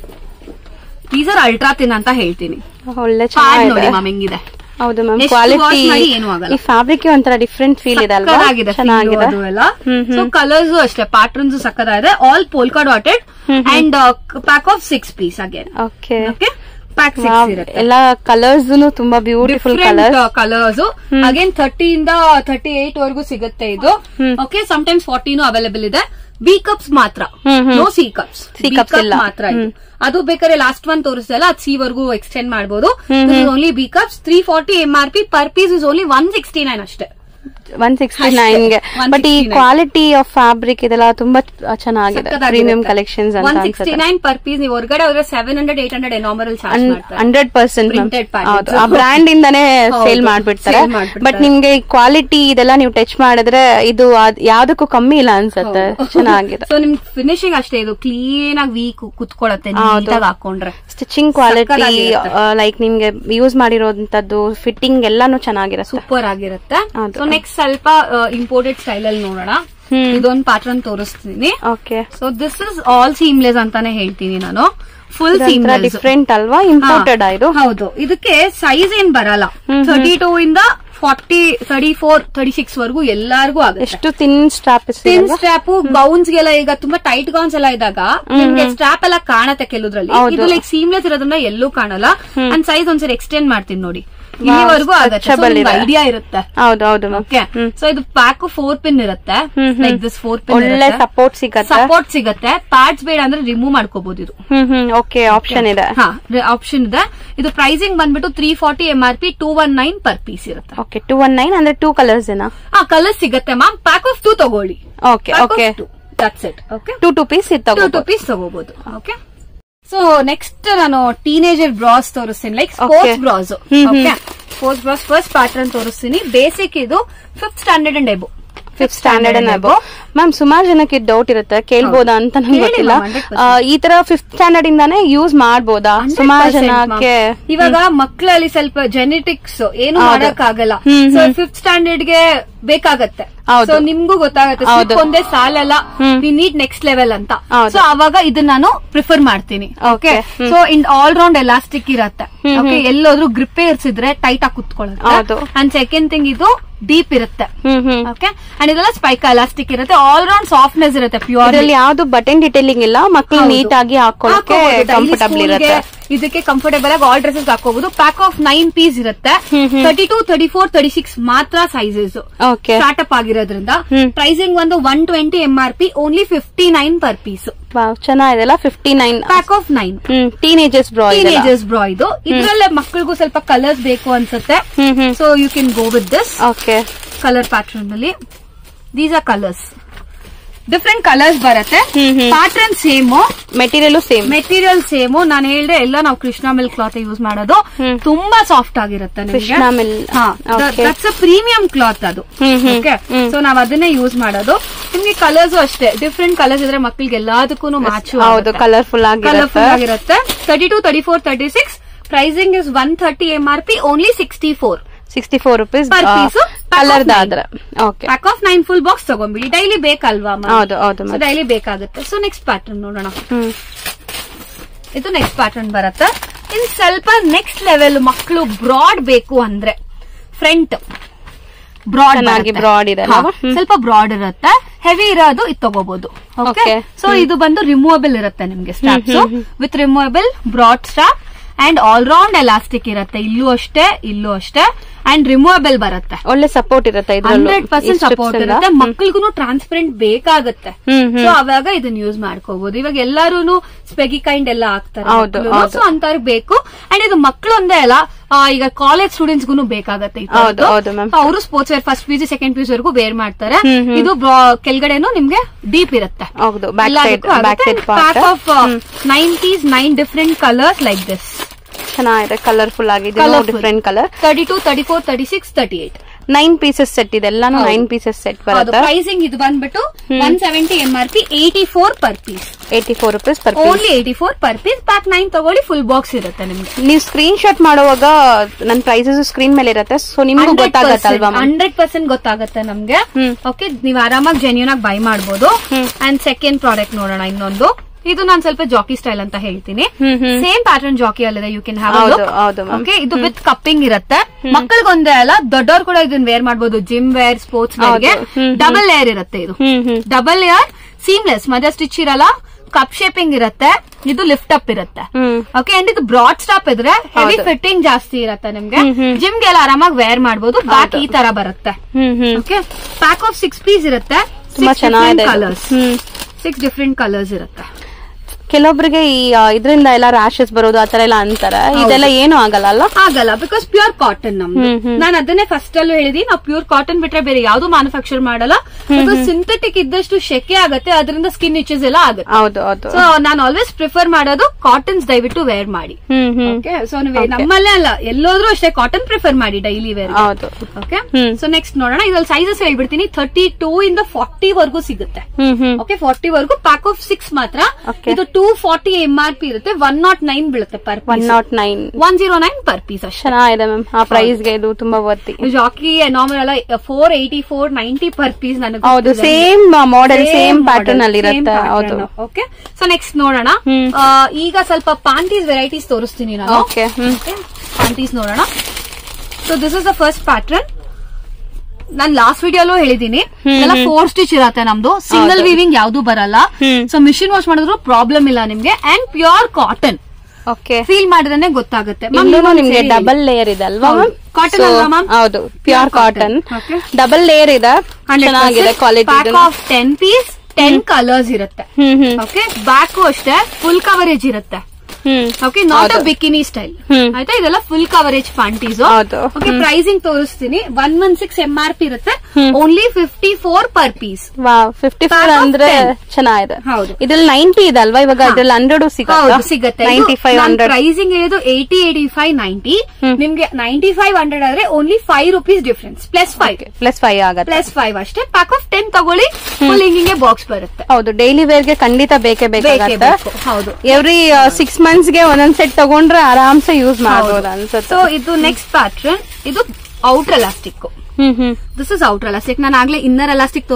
ದೀಸ್ ಆರ್ ಅಲ್ಟ್ರಾ ತಿನ್ ಅಂತ ಹೇಳ್ತೀನಿ ಒಳ್ಳೆ ಪ್ಯಾಡ್ ನೋಡಿ ಚೆನ್ನಾಗಿದೆ ಮ್ಯಾಮ್ ಹೆಂಗಿದೆ ಹೌದು ಮ್ಯಾಮ್ ಎಷ್ಟು ಕ್ವಾಲಿಟಿ wash ಮಾಡಿ ಏನೂ ಆಗಲ್ಲ. ಈ ಫ್ಯಾಬ್ರಿಕ್ ಒಂಥರ ಡಿಫ್ರೆಂಟ್ ಫೀಲ್ ಇದೆ ಅಲ್ವಾ ಸಕ್ಕತ್ತಾಗಿದೆ ಚೆನ್ನಾಗಿದೆ ಚೆನ್ನಾಗಿದೆ ಹ್ಮ್ ಸೊ ಕಲರ್ಸ್ ಅಷ್ಟೇ ಪ್ಯಾಟರ್ನ್ಸ್ ಸಕ್ಕದಾಗಿದೆ all polka dotted and pack of six piece again okay okay pack six ಇರುತ್ತೆ ಎಲ್ಲ ಕಲರ್ಸ್ ತುಂಬಾ beautiful colours colours again thirty ಇಂದ ಥರ್ಟಿ ಏಟ್ ವರೆಗೂ ಸಿಗುತ್ತೆ ಇದು ಹ್ಮ್. ಓಕೆ ಟೈಮ್ಸ್ ಫಾರ್ಟಿನೂ ಅವೈಲೇಬಲ್ ಇದೆ ಬಿ ಕಪ್ಸ್ ಮಾತ್ರ ಹ್ಮ್, ಹ್ಮ್. No C cups C cups ಇಲ್ಲ. ಮಾತ್ರ ಇದು ಅದು ಬೇಕಾದ್ರೆ ಲಾಸ್ಟ್ ಒನ್ ತೋರಿಸ್ತಲ್ಲ ಅದು ಸಿ ವರ್ಗೂ ಎಕ್ಸ್ಟೆಂಡ್ ಮಾಡಬಹುದು ಹ್ಮ್, only B cups three forty M R P per piece is only one sixty nine ಅಷ್ಟೇ ಒನ್ ಸಿಕ್ಸ್ಟಿ ಅಷ್ಟೇ. ನೈನ್ಗೆ ಬಟ್ ಈ 169. ಕ್ವಾಲಿಟಿ ಆಫ್ ಫ್ಯಾಬ್ರಿಕ್ ಇದೆಲ್ಲ ತುಂಬಾ ಚೆನ್ನಾಗಿದೆ ಪ್ರೀಮಿಯಂ ಕಲೆಕ್ಷನ್ಸ್ ಅಂತ ಒನ್ ಸಿಕ್ಸ್ಟಿ ಅನ್ಸುತ್ತೆ ನೈನ್ ಪರ್ ಪೀಸ್ ನೀವು ಹೊರಗಡೆ ಹೋದ್ರೆ seven hundred eight hundred normal charge ಮಾಡ್ತಾರೆ ಹಂಡ್ರೆಡ್ ಪರ್ಸೆಂಟ್ Printed packets. ಹೌದು ಆ ಬ್ರ್ಯಾಂಡ್ ಇಂದಾನೇ ಹೌದು. ಸೇಲ್ ಮಾಡ್ಬಿಡ್ತಾರೆ Sale ಮಾಡ್ಬಿಡ್ತಾರೆ. ಬಟ್ ನಿಮ್ಗೆ ಕ್ವಾಲಿಟಿ ಇದೆಲ್ಲ ನೀವು ಟಚ್ ಮಾಡಿದ್ರೆ ಇದು ಅದ್- ಯಾವ್ದಕ್ಕೂ ಕಮ್ಮಿ ಇಲ್ಲ ಅನ್ಸುತ್ತೆ ಚೆನ್ನಾಗಿದೆ ಸೊ ನಿಮ್ ಫಿನಿಶಿಂಗ್ ಅಷ್ಟೇ ಇದು ಕ್ಲೀನ್ ಆಗಿ ವೀಕ್ ಕುತ್ಕೊಳತ್ತೆ ಹೌದು. ನೀಟಾಗಿ ಹಾಕೊಂಡ್ರೆ ಸ್ಟಿಚಿಂಗ್ ಕ್ವಾಲಿಟಿ ಸಕ್ಕತ್ತಾಗಿರುತ್ತೆ. ಲೈಕ್ ನಿಮ್ಗೆ ಯೂಸ್ ಮಾಡಿರೋಂತದ್ದು ಫಿಟ್ಟಿಂಗ್ ಎಲ್ಲಾನು ಚೆನ್ನಾಗಿರುತ್ತೆ ಸೂಪರ್ ಆಗಿರುತ್ತೆ ಹೌದು. ಸೊ ನೆಕ್ಸ್ಟ್ ಸ್ವಲ್ಪ ಇಂಪೋರ್ಟೆಡ್ ಸ್ಟೈಲ್ ಅಲ್ಲಿ ನೋಡೋಣ ಹ್ಮ್. ಇದೊಂದು ಪ್ಯಾಟರ್ನ್ ತೋರಿಸ್ತೀನಿ okay so this is all seamless ಅಂತಾನೆ ಹೇಳ್ತೀನಿ ನಾನು ಫುಲ್ ಸೀಮ್ಲೆಸ್ ಡಿಫ್ರೆಂಟ್ ಅಲ್ವಾ ಇಂಪೋರ್ಟೆಡ್ ಇದು ಹೌದು ಇದಕ್ಕೆ ಸೈಜ್ ಏನ್ ಬರಲ್ಲ ಹ್ಮ್, ಹ್ಮ್. ತರ್ಟಿ ಟೂ ಇಂದ forty thirty four thirty six ವರ್ಗೂ ಎಲ್ಲಾರ್ಗೂ ಆಗುತ್ತೆ ಎಷ್ಟು ತಿನ್ ಸ್ಟ್ರಾಪ್ ತಿನ್ ಸ್ಟ್ರಾಪ್ ಗೌನ್ಸ್ ಗೆಲ್ಲ ಈಗ ತುಂಬಾ ಟೈಟ್ ಗೌನ್ಸ್ ಎಲ್ಲ ಇದ್ದಾಗ ನಿಮ್ಗೆ ಸ್ಟ್ರಾಪ್ ಎಲ್ಲ ಕಾಣತ್ತೆ ಕೆಲವುದ್ರಲ್ಲಿ ಹೌದು. ಇದು ಲೈಕ್ ಸೀಮ್ಲೆಸ್ ಇರೋದ್ರಿಂದ ಎಲ್ಲೂ ಕಾಣಲ್ಲ ಅಂಡ್ ಸೈಜ್ ಒಂದ್ಸರಿ ಎಕ್ಸ್ಟೆಂಡ್ ಮಾಡ್ತೀನಿ ನೋಡಿ Wow, ಇಲ್ಲಿವರೆಗೂ stretchable ಇದೆ. ಆಗುತ್ತೆ ಐಡಿಯಾ ಇರುತ್ತೆ ಹೌದು ಹೌದು ಮ್ಯಾಮ್ ಓಕೆ ಸೊ ಇದು ಪ್ಯಾಕ್ ಫೋರ್ ಪಿನ್ ಇರುತ್ತೆ ಹ್ಮ್, ಹ್ಮ್. ಲೈಕ್ ದಿಸ್ ಫೋರ್ ಪಿನ್ ಒಳ್ಳೆ ಸಪೋರ್ಟ್ ಸಿಗತ್ತೆ ಸಪೋರ್ಟ್ ಸಿಗುತ್ತೆ ಪ್ಯಾಡ್ಸ್ ಬೇಡ ಅಂದ್ರೆ ರಿಮೂವ್ ಮಾಡ್ಕೋಬಹುದು ಇದು ಹ್ಮ್ ಹ್ಮ್ ಓಕೆ ಆಪ್ಷನ್ ಇದೆ ಹಾ ಆಪ್ಷನ್ ಇದೆ ಇದು ಪ್ರೈಸಿಂಗ್ ಬಂದ್ಬಿಟ್ಟು three forty M R P two one nine per piece ಇರುತ್ತೆ ಓಕೆ ಟೂ ಒನ್ ನೈನ್ ಅಂದ್ರೆ ಟೂ ಕಲರ್ಸ್ ಏನಾ ಆ ಕಲರ್ ಸಿಗುತ್ತೆ ಮ್ಯಾಮ್ ಪ್ಯಾಕ್ ಆಫ್ ಟೂ ತಗೊಳ್ಳಿ okay okay that's it okay two two piece two ಇತ್ತು ಟೂ ಪೀಸ್ ತಗೋಬಹುದು ಓಕೆ ಸೊ ನೆಕ್ಸ್ಟ್ ನಾನು ಟೀನೇಜರ್ ಬ್ರಾಸ್ ತೋರಿಸ್ತೀನಿ ಲೈಕ್ ಸ್ಪೋರ್ಟ್ಸ್ Okay. ಬ್ರಾಸ್ ಹ್ಮ್, okay sports bras first pattern ತೋರಿಸ್ತೀನಿ ಬೇಸಿಕ್ ಇದು fifth standard and above fifth standard and above ma'am ಸುಮಾರು ಜನಕ್ಕೆ ಡೌಟ್ ಇರುತ್ತೆ ಕೇಳ್ಬೋದಾ ಅಂತ ನಂಗೆ ಕೇಳಿ ಗೊತ್ತಿಲ್ಲ ma'am, 100%. ಆ, ಈ ತರ ಫಿಫ್ತ್ ಸ್ಟ್ಯಾಂಡರ್ಡ್ ಇಂದಾನೇ ಯೂಸ್ ಮಾಡ್ಬೋದಾ ಸುಮಾರು 100% ಜನಕ್ಕೆ ma'am. ಇವಾಗ ಮಕ್ಕಳಲ್ಲಿ ಸ್ವಲ್ಪ ಜೆನೆಟಿಕ್ಸ್ ಏನು ಹೌದು. ಮಾಡಕ್ ಆಗಲ್ಲ ಹ್ಮ್, ಸೊ ಹ್ಮ್. ಫಿಫ್ತ್ ಸ್ಟ್ಯಾಂಡರ್ಡ್ ಗೆ ಬೇಕಾಗತ್ತೆ ಹೌದು. ಸೊ ನಿಮ್ಗೂ ಗೊತ್ತಾಗತ್ತೆ ಹೌದು. slip ಒಂದೇ ಸಾಲಲ್ಲ hmm. We need next level ಅಂತ ಹೌದು. ಸೊ ಅವಾಗ ಇದನ್ನ ನಾನು ಪ್ರಿಫರ್ ಮಾಡ್ತೀನಿ okay Okay. Hmm. So in all round elastic ಇರತ್ತೆ ಹ್ಮ್, ಓಕೆ ಹ್ಮ್. ಎಲ್ಲೋದ್ರೂ ಗ್ರಿಪ್ ಇರ್ಸಿದ್ರೆ ಟೈಟ್ ಆಗಿ ಹೌದು. ಕುತ್ಕೊಳ್ಳುತ್ತೆ ಅಂಡ್ ಸೆಕೆಂಡ್ ಥಿಂಗ್ ಇದು ಡೀಪ್ ಇರುತ್ತೆ ಹ್ಮ್ ಹ್ಮ್ ಓಕೆ ಅಂಡ್ ಇದೆಲ್ಲ ಸ್ಪೈಕ್ ಎಲಾಸ್ಟಿಕ್ ಇರುತ್ತೆ ಆಲ್ ರೌಂಡ್ ಸಾಫ್ಟ್ನೆಸ್ ಇರುತ್ತೆ ಪ್ಯೂರ್ ಇದರಲ್ಲಿ ಯಾವ್ದು ಬಟನ್ ಡಿಟೇಲಿಂಗ್ ಇಲ್ಲ ಮಕ್ಕಳು ನೀಟ್ ಆಗಿ ಹಾಕೊಳ್ಳೋಕೆ ಕಂಫರ್ಟಬಲ್ ಇರುತ್ತೆ ಇದಕ್ಕೆ ಕಂಫರ್ಟೇಬಲ್ ಆಗಿ ಆಲ್ ಡ್ರೆಸಸ್ ಹಾಕೋಬಹುದು ಪ್ಯಾಕ್ ಆಫ್ ನೈನ್ ಪೀಸ್ ಇರುತ್ತೆ thirty two thirty four thirty six ಮಾತ್ರ ಸೈಜಸ್ ಓಕೆ ಸ್ಟಾರ್ಟ್ಅಪ್ ಆಗಿರೋದ್ರಿಂದ ಹ್ಮ್. ಪ್ರೈಸಿಂಗ್ ಒಂದು one twenty M R P only fifty nine per piece wow ಚೆನ್ನಾಗಿದೆ fifty nine pack of nine hmm teenagers bra teenagers bra ಇದು ಇದ್ರಲ್ಲೇ ಮಕ್ಕಳಿಗೂ ಸ್ವಲ್ಪ ಕಲರ್ಸ್ ಬೇಕು ಅನ್ಸುತ್ತೆ hmm hmm so you can go with this okay colour pattern ಅಲ್ಲಿ these are colours different colours ಬರುತ್ತೆ ಹ್ಮ್, hmm. Pattern same material same material same ನಾನು ಹೇಳ್ದೆ ಎಲ್ಲ ನಾವು ಕೃಷ್ಣ ಮಿಲ್ ಕ್ಲಾತ್ ಯೂಸ್ ಮಾಡೋದು ಹ್ಮ್. ತುಂಬಾ ಸಾಫ್ಟ್ ಆಗಿರುತ್ತೆ ನಿಮ್ಗೆ. ಕೃಷ್ಣ ಮಿಲ್. ಹಾ Okay. That's a premium cloth ಅದು hmm, hmm, okay hmm. So ನಾವ್ ಅದನ್ನೇ ಯೂಸ್ ಮಾಡೋದು ನಿಮ್ಗೆ ಕಲರ್ಸ್ ಅಷ್ಟೇ ಡಿಫ್ರೆಂಟ್ ಕಲರ್ಸ್ ಇದ್ರೆ ಮಕ್ಕಳಿಗೆ ಎಲ್ಲದಕ್ಕೂ ಮ್ಯಾಚ್ ಹೌದು ಕಲರ್ಫುಲ್ ಕಲರ್ಫುಲ್ ಆಗಿರುತ್ತೆ ಆಗಿರುತ್ತೆ thirty two thirty four thirty six pricing is one thirty M R P only sixty four sixty four rupees Per piece, pack of ಕಲರ್ದಾದ್ರೆ okay pack of nine full box ತಗೊಂಬಿಡಿ ಡೈಲಿ ಬೇಕಲ್ವಾ ಹೌದು ಹೌದು madam. ಡೈಲಿ ಬೇಕಾಗುತ್ತೆ ಸೊ ನೆಕ್ಸ್ಟ್ ಪ್ಯಾಟರ್ನ್ ನೋಡೋಣ ಹ್ಮ್ ಇದು ನೆಕ್ಸ್ಟ್ ಪ್ಯಾಟರ್ನ್ ಬರುತ್ತೆ ಇನ್ ಸ್ವಲ್ಪ ನೆಕ್ಸ್ಟ್ ಲೆವೆಲ್ ಮಕ್ಕಳು ಬ್ರಾಡ್ ಬೇಕು ಅಂದ್ರೆ ಫ್ರಂಟ್ ಬ್ರಾಡ್ ಚೆನ್ನಾಗಿ broad ಇದೆ ಅಲ್ವಾ? ಹ್ಮ್. ಸ್ವಲ್ಪ ಬ್ರಾಡ್ ಇರುತ್ತೆ ಹೆವಿ ಇರೋದು ಇದು ತಗೋಬಹುದು ಓಕೆ Okay. ಸೊ ಇದು ಬಂದು ರಿಮೂವಬಲ್ ಇರುತ್ತೆ ನಿಮ್ಗೆ straps with removable broad strap and all round elastic ಇರುತ್ತೆ ಇಲ್ಲೂ ಅಷ್ಟೇ ಇಲ್ಲೂ ಅಷ್ಟೇ ಅಂಡ್ ರಿಮೂವಬಲ್ ಬರುತ್ತೆ ಒಳ್ಳೆ ಸಪೋರ್ಟ್ ಇರುತ್ತೆ ಇದ್ರಲ್ಲೂ ಹಂಡ್ರೆಡ್ ಪರ್ಸೆಂಟ್ ಈ strips ಸಪೋರ್ಟ್ ಇಂದ. ಇರುತ್ತೆ ಮಕ್ಕಳಿಗೂ ಟ್ರಾನ್ಸ್ಪರೆಂಟ್ ಬೇಕಾಗುತ್ತೆ ಹ್ಮ್ ಹ್ಮ್ ಸೊ ಅವಾಗ ಇದನ್ನ ಯೂಸ್ ಮಾಡ್ಕೋಬಹುದು ಇವಾಗ ಎಲ್ಲಾರು ಸ್ಪೆಗಿ ಕೈಂಡ್ ಎಲ್ಲ ಆಗ್ತಾರೆ ಹೌದು, ಹೌದು. ಸೊ ಅಂತವ್ರಿಗೆ ಬೇಕು ಅಂಡ್ ಇದು ಮಕ್ಕಳು ಒಂದೇ ಅಲ್ಲ ಆ, ಈಗ ಕಾಲೇಜ್ ಸ್ಟೂಡೆಂಟ್ಸ್ ಗೂ ಬೇಕಾಗತ್ತೆ ಹೌದು, ಹೌದು, ma'am. ಅವರು sports wear first P G second P ವರೆಗೂ ವೇರ್ ಮಾಡ್ತಾರೆ ಹ್ಮ್, ಹ್ಮ್. ಇದು ಬ್ರಾ- ಕೆಳಗಡೆನು ನಿಮ್ಗೆ ಡೀಪ್ ಇರುತ್ತೆ ಹೌದು back side back side pack part of nineties nine different colours like this ಚೆನ್ನಾಗಿದೆ ಕಲರ್ಫುಲ್ ಆಗಿದೆ Colourful. Different colour thirty two thirty four thirty six thirty eight nine pieces set ಇದೆ ಎಲ್ಲಾನು ಹೌದು. ನೈನ್ ಪೀಸಸ್ ಸೆಟ್ ಹೌದು ಬರುತ್ತೆ ಪ್ರೈಸಿಂಗ್ ಇದು ಬಂದ್ಬಿಟ್ಟು one seventy M R P eighty four per piece eighty four rupees per piece only eighty four per piece pack nine ತಗೊಳ್ಳಿ ಫುಲ್ ಬಾಕ್ಸ್ ಇರುತ್ತೆ ನಿಮ್ಗೆ ನೀವು ಸ್ಕ್ರೀನ್ ಶಾಟ್ ಮಾಡುವಾಗ ನನ್ನ ಪ್ರೈಸಸ್ ಸ್ಕ್ರೀನ್ ಮೇಲೆ ಇರುತ್ತೆ ಸೊ ನಿಮ್ಗೂ ಗೊತ್ತಾಗತ್ತಲ್ವಾ ma'am? ಹಂಡ್ರೆಡ್ ಪರ್ಸೆಂಟ್ ಗೊತ್ತಾಗುತ್ತೆ ನಮ್ಗೆ ಹ್ಮ್. ಓಕೆ ನೀವು ಆರಾಮಾಗಿ ಜೆನ್ಯೂನ್ ಆಗಿ ಬೈ ಮಾಡಬಹುದು ಹ್ಮ್. ಅಂಡ್ ಸೆಕೆಂಡ್ ಪ್ರಾಡಕ್ಟ್ ನೋಡೋಣ ಇನ್ನೊಂದು ಇದು ನಾನು ಸ್ವಲ್ಪ ಜಾಕಿ ಸ್ಟೈಲ್ ಅಂತ ಹೇಳ್ತೀನಿ hmm, hmm. Same pattern Jockey ಅಲ್ಲಿದೆ ಯು ಕ್ಯಾನ್ ಹ್ಯಾವ್ ಹೌದು, ಹೌದು, ma'am. ಓಕೆ ಇದು ವಿತ್ ಕಪ್ಪಿಂಗ್ ಇರುತ್ತೆ ಮಕ್ಕಳಿಗೊಂದೇ ಅಲ್ಲ ದೊಡ್ಡವ್ರು ಕೂಡ ಇದನ್ನ ವೇರ್ ಮಾಡಬಹುದು ಜಿಮ್ ವೇರ್ ಸ್ಪೋರ್ಟ್ಸ್ ವೇರ್ಗೆ ಹೌದು. ಹ್ಮ್, ಹ್ಮ್. ಡಬಲ್ ಲೇಯರ್ ಇರುತ್ತೆ ಇದು ಹ್ಮ್ ಹ್ಮ್ ಡಬಲ್ ಲೇಯರ್ ಸೀಮ್ಲೆಸ್ ಮಜಾ ಸ್ಟಿಚ್ ಇರಲ್ಲ ಕಪ್ ಶೇಪಿಂಗ್ ಇರುತ್ತೆ ಇದು ಲಿಫ್ಟ್ ಅಪ್ ಇರುತ್ತೆ ಹ್ಮ್ ಓಕೆ ಅಂಡ್ ಇದು ಬ್ರಾಡ್ ಸ್ಟಾಪ್ ಇದ್ರೆ ಹೆವಿ ಹೌದು. ಫಿಟ್ಟಿಂಗ್ ಜಾಸ್ತಿ ಇರುತ್ತೆ ನಿಮ್ಗೆ ಹ್ಮ್, ಹ್ಮ್. ಜಿಮ್ಗೆ ಎಲ್ಲ ಆರಾಮಾಗಿ ವೇರ್ ಮಾಡಬಹುದು ಬ್ಯಾಕ್ ಈ ತರ ಬರುತ್ತೆ ಹ್ಮ್ hmm okay pack of six piece ಇರುತ್ತೆ ತುಂಬಾ ಚೆನ್ನಾಗಿದೆ ಇದು. Colours hmm six different colours ಇರುತ್ತೆ ಕೆಲವೊಬ್ರಿಗೆ ಈ ಆ, ಇದ್ರಿಂದ ಎಲ್ಲ ರ್ಯಾಶಸ್ ಬರೋದು ಆತರ ಎಲ್ಲ ಅಂತಾರೆ ಇದೆಲ್ಲ ಏನು ಆಗಲ್ಲ ಅಲ್ಲ ಆಗಲ್ಲ ಬಿಕಾಸ್ ಪ್ಯೂರ್ ಕಾಟನ್ ನಮ್ದು ಹ್ಮ್, ಹ್ಮ್. ನಾನು ಅದನ್ನೇ ಫಸ್ಟ್ ಅಲ್ಲೂ ಹೇಳಿದಿ ನಾವು ಪ್ಯೂರ್ ಕಾಟನ್ ಬಿಟ್ರೆ ಬೇರೆ ಯಾವ್ದು ಮ್ಯಾನುಫ್ಯಾಕ್ಚರ್ ಮಾಡಲ್ಲ ಬಿಕಾಸ್ ಸಿಂಥೆಟಿಕ್ ಇದ್ದಷ್ಟು ಶೆಕೆ ಆಗುತ್ತೆ ಅದರಿಂದ ಸ್ಕಿನ್ ಇಚಸ್ ಎಲ್ಲ ಆಗುತ್ತೆ ಹೌದು ಹೌದು ಸೊ ನಾನು ಆಲ್ವೇಸ್ ಪ್ರಿಫರ್ ಮಾಡೋದು ಕಾಟನ್ಸ್ ದಯವಿಟ್ಟು ವೇರ್ ಮಾಡಿ ಹ್ಮ್ ಹ್ಮ್ ಓಕೆ ಸೊ ನಮ್ಮಲ್ಲೇ ಅಲ್ಲ ಎಲ್ಲೋದ್ರೂ ಅಷ್ಟೇ ಕಾಟನ್ ಪ್ರಿಫರ್ ಮಾಡಿ ಡೈಲಿ ವೇರ್ ಹೌದು ಓಕೆ ಹ್ಮ್. ಸೊ ನೆಕ್ಸ್ಟ್ ನೋಡೋಣ ಇದ್ರಲ್ಲಿ ಸೈಜಸ್ ಹೇಳ್ಬಿಡ್ತೀನಿ ಥರ್ಟಿ ಟೂ ಇಂದ ಫಾರ್ಟಿ ವರ್ಗೂ ಸಿಗುತ್ತೆ ಹ್ಮ್ ಹ್ಮ್ ಓಕೆ ಫಾರ್ಟಿ ವರ್ಗೂ ಪ್ಯಾಕ್ ಆಫ್ ಸಿಕ್ಸ್ ಮಾತ್ರ Okay. ಇದು two forty M R P ಇರುತ್ತೆ ಒನ್ ನಾಟ್ ನೈನ್ ಬೀಳುತ್ತೆ per one nought nine one zero nine per piece ಅಷ್ಟೇ ಚೆನ್ನಾಗಿದೆ ಮ್ಯಾಮ್ ಆ ಪ್ರೈಸ್ ಗೆ ಇದು ತುಂಬಾ ವರ್ತಿ ಜಾಕಿ ನಾರ್ಮಲ್ ಅಲ್ಲ four eighty four ninety per piece ನನಗೆ ಹೌದು ಸೇಮ್ ಮಾಡೆಲ್ ಸೇಮ್ ಪ್ಯಾಟರ್ನ್ ಅಲ್ಲಿ ಇರುತ್ತೆ ಹೌದು ಓಕೆ ಸೊ ನೆಕ್ಸ್ಟ್ ನೋಡೋಣ ಹ್ಮ್. ಆ, ಈಗ ಸ್ವಲ್ಪ ಪಾಂಟೀಸ್ ವೆರೈಟೀಸ್ ತೋರಿಸ್ತೀನಿ ನಾನು ಓಕೆ ಹ್ಮ್ ಪ್ಯಾಂಟೀಸ್ ನೋಡೋಣ so this is the first pattern ನಾನ್ ಲಾಸ್ಟ್ ವಿಡಿಯೋಲೂ ಹೇಳಿದೀನಿ ಹ್ಮ್, ಎಲ್ಲ ಹ್ಮ್. ಫೋರ್ ಸ್ಟಿಚ್ ಇರತ್ತೆ ನಮ್ದು ಸಿಂಗಲ್ ಹೌದು. ವೀವಿಂಗ್ ಯಾವ್ದು ಬರಲ್ಲ ಹ್ಮ್. ಸೊ ಮಿಷಿನ್ ವಾಶ್ ಮಾಡಿದ್ರು ಪ್ರಾಬ್ಲಮ್ ಇಲ್ಲ ನಿಮ್ಗೆ and pure cotton okay feel ಮಾಡಿದ್ರೆ ಗೊತ್ತಾಗುತ್ತೆ Ma'am, ಇಲ್ಲೂ ಇನ್ನೊಂದ್ ನಿಮ್ಗೆ ಸೇರಿ ಡಬಲ್ ಲೇಯರ್ ಇದೆ ಅಲ್ವಾ ಹೌದು. ಮ್ಯಾಮ್ Cotton ಅಲ್ವಾ ma'am? ಹೌದು pure cotton Okay. Double layer ಇದೆ 100% ಚೆನ್ನಾಗಿದೆ quality pack of ten piece ten colours ಇರುತ್ತೆ ಹ್ಮ್ ಹ್ಮ್ ಓಕೆ ಬ್ಯಾಕು ಅಷ್ಟೇ ಫುಲ್ ಕವರೇಜ್ ಇರುತ್ತೆ ಹ್ಮ್ ಓಕೆ ನಾಟ್ ಅ ಹೌದು. Bikini style hmm. ಆಯ್ತಾ ಇದೆಲ್ಲ ಫುಲ್ ಕವರೇಜ್ ಪ್ಯಾಂಟೀಸ್ ಹೌದು. Okay hmm. ಪ್ರೈಸಿಂಗ್ ತೋರಿಸ್ತೀನಿ one one six M R P ಇರುತ್ತೆ hmm. Only fifty four per piece wow fifty four Pack of ಅಂದ್ರೆ 10. ಚೆನ್ನಾಗಿದೆ ಹೌದು. ಇದ್ರಲ್ಲಿ ನೈಂಟಿ ಇದೆ ಅಲ್ವಾ ಇವಾಗ ಹಾ. ಇದ್ರಲ್ಲಿ ಹಂಡ್ರೆಡ್ ಹೌದು ಸಿಗುತ್ತೆ ಸಿಗುತ್ತೆ ನೈಂಟಿ ಫೈವ್ ಹಂಡ್ರೆಡ್ ಪ್ರೈಸಿಂಗ್ ಹೇಳಿದ್ದು eighty eighty five ninety hmm. ನಿಮ್ಗೆ ನೈಂಟಿ ಫೈವ್ ಹಂಡ್ರೆಡ್ ಆದ್ರೆ only five rupees difference plus five plus five ಆಗತ್ತೆ ಪ್ಲಸ್ ಫೈವ್ ಅಷ್ಟೇ ಪ್ಯಾಕ್ ಆಫ್ ಟೆನ್ ತಗೊಳ್ಳಿ ಫುಲ್ ಹಿಂಗಿಂಗೆ ಬಾಕ್ಸ್ ಬರುತ್ತೆ ಹೌದು ಡೈಲಿ ವೇರ್ ಗೆ ಖಂಡಿತ ಬೇಕೇ ಬೇಕೇ ಬೇಕಾಗತ್ತೆ ಬೇಕು ಹೌದು ಎವ್ರಿ ಸಿಕ್ಸ್ ಮಂತ್ಸ್ ಗೆ ಒಂದೊಂದ್ ಸೆಟ್ ತಗೊಂಡ್ರೆ ಆರಾಮ್ಸೆ ಯೂಸ್ ಮಾಡಬಹುದು ಅನ್ಸುತ್ತೆ ಸೊ ಇದು ನೆಕ್ಸ್ಟ್ ಪ್ಯಾಟ್ರನ್ ಇದು outer elastic hmm hmm this is outer elastic ನಾನು ಆಗ್ಲೇ ಇನ್ನರ್ ಎಲಾಸ್ಟಿಕ್ ತೋರಿಸ್ದೆ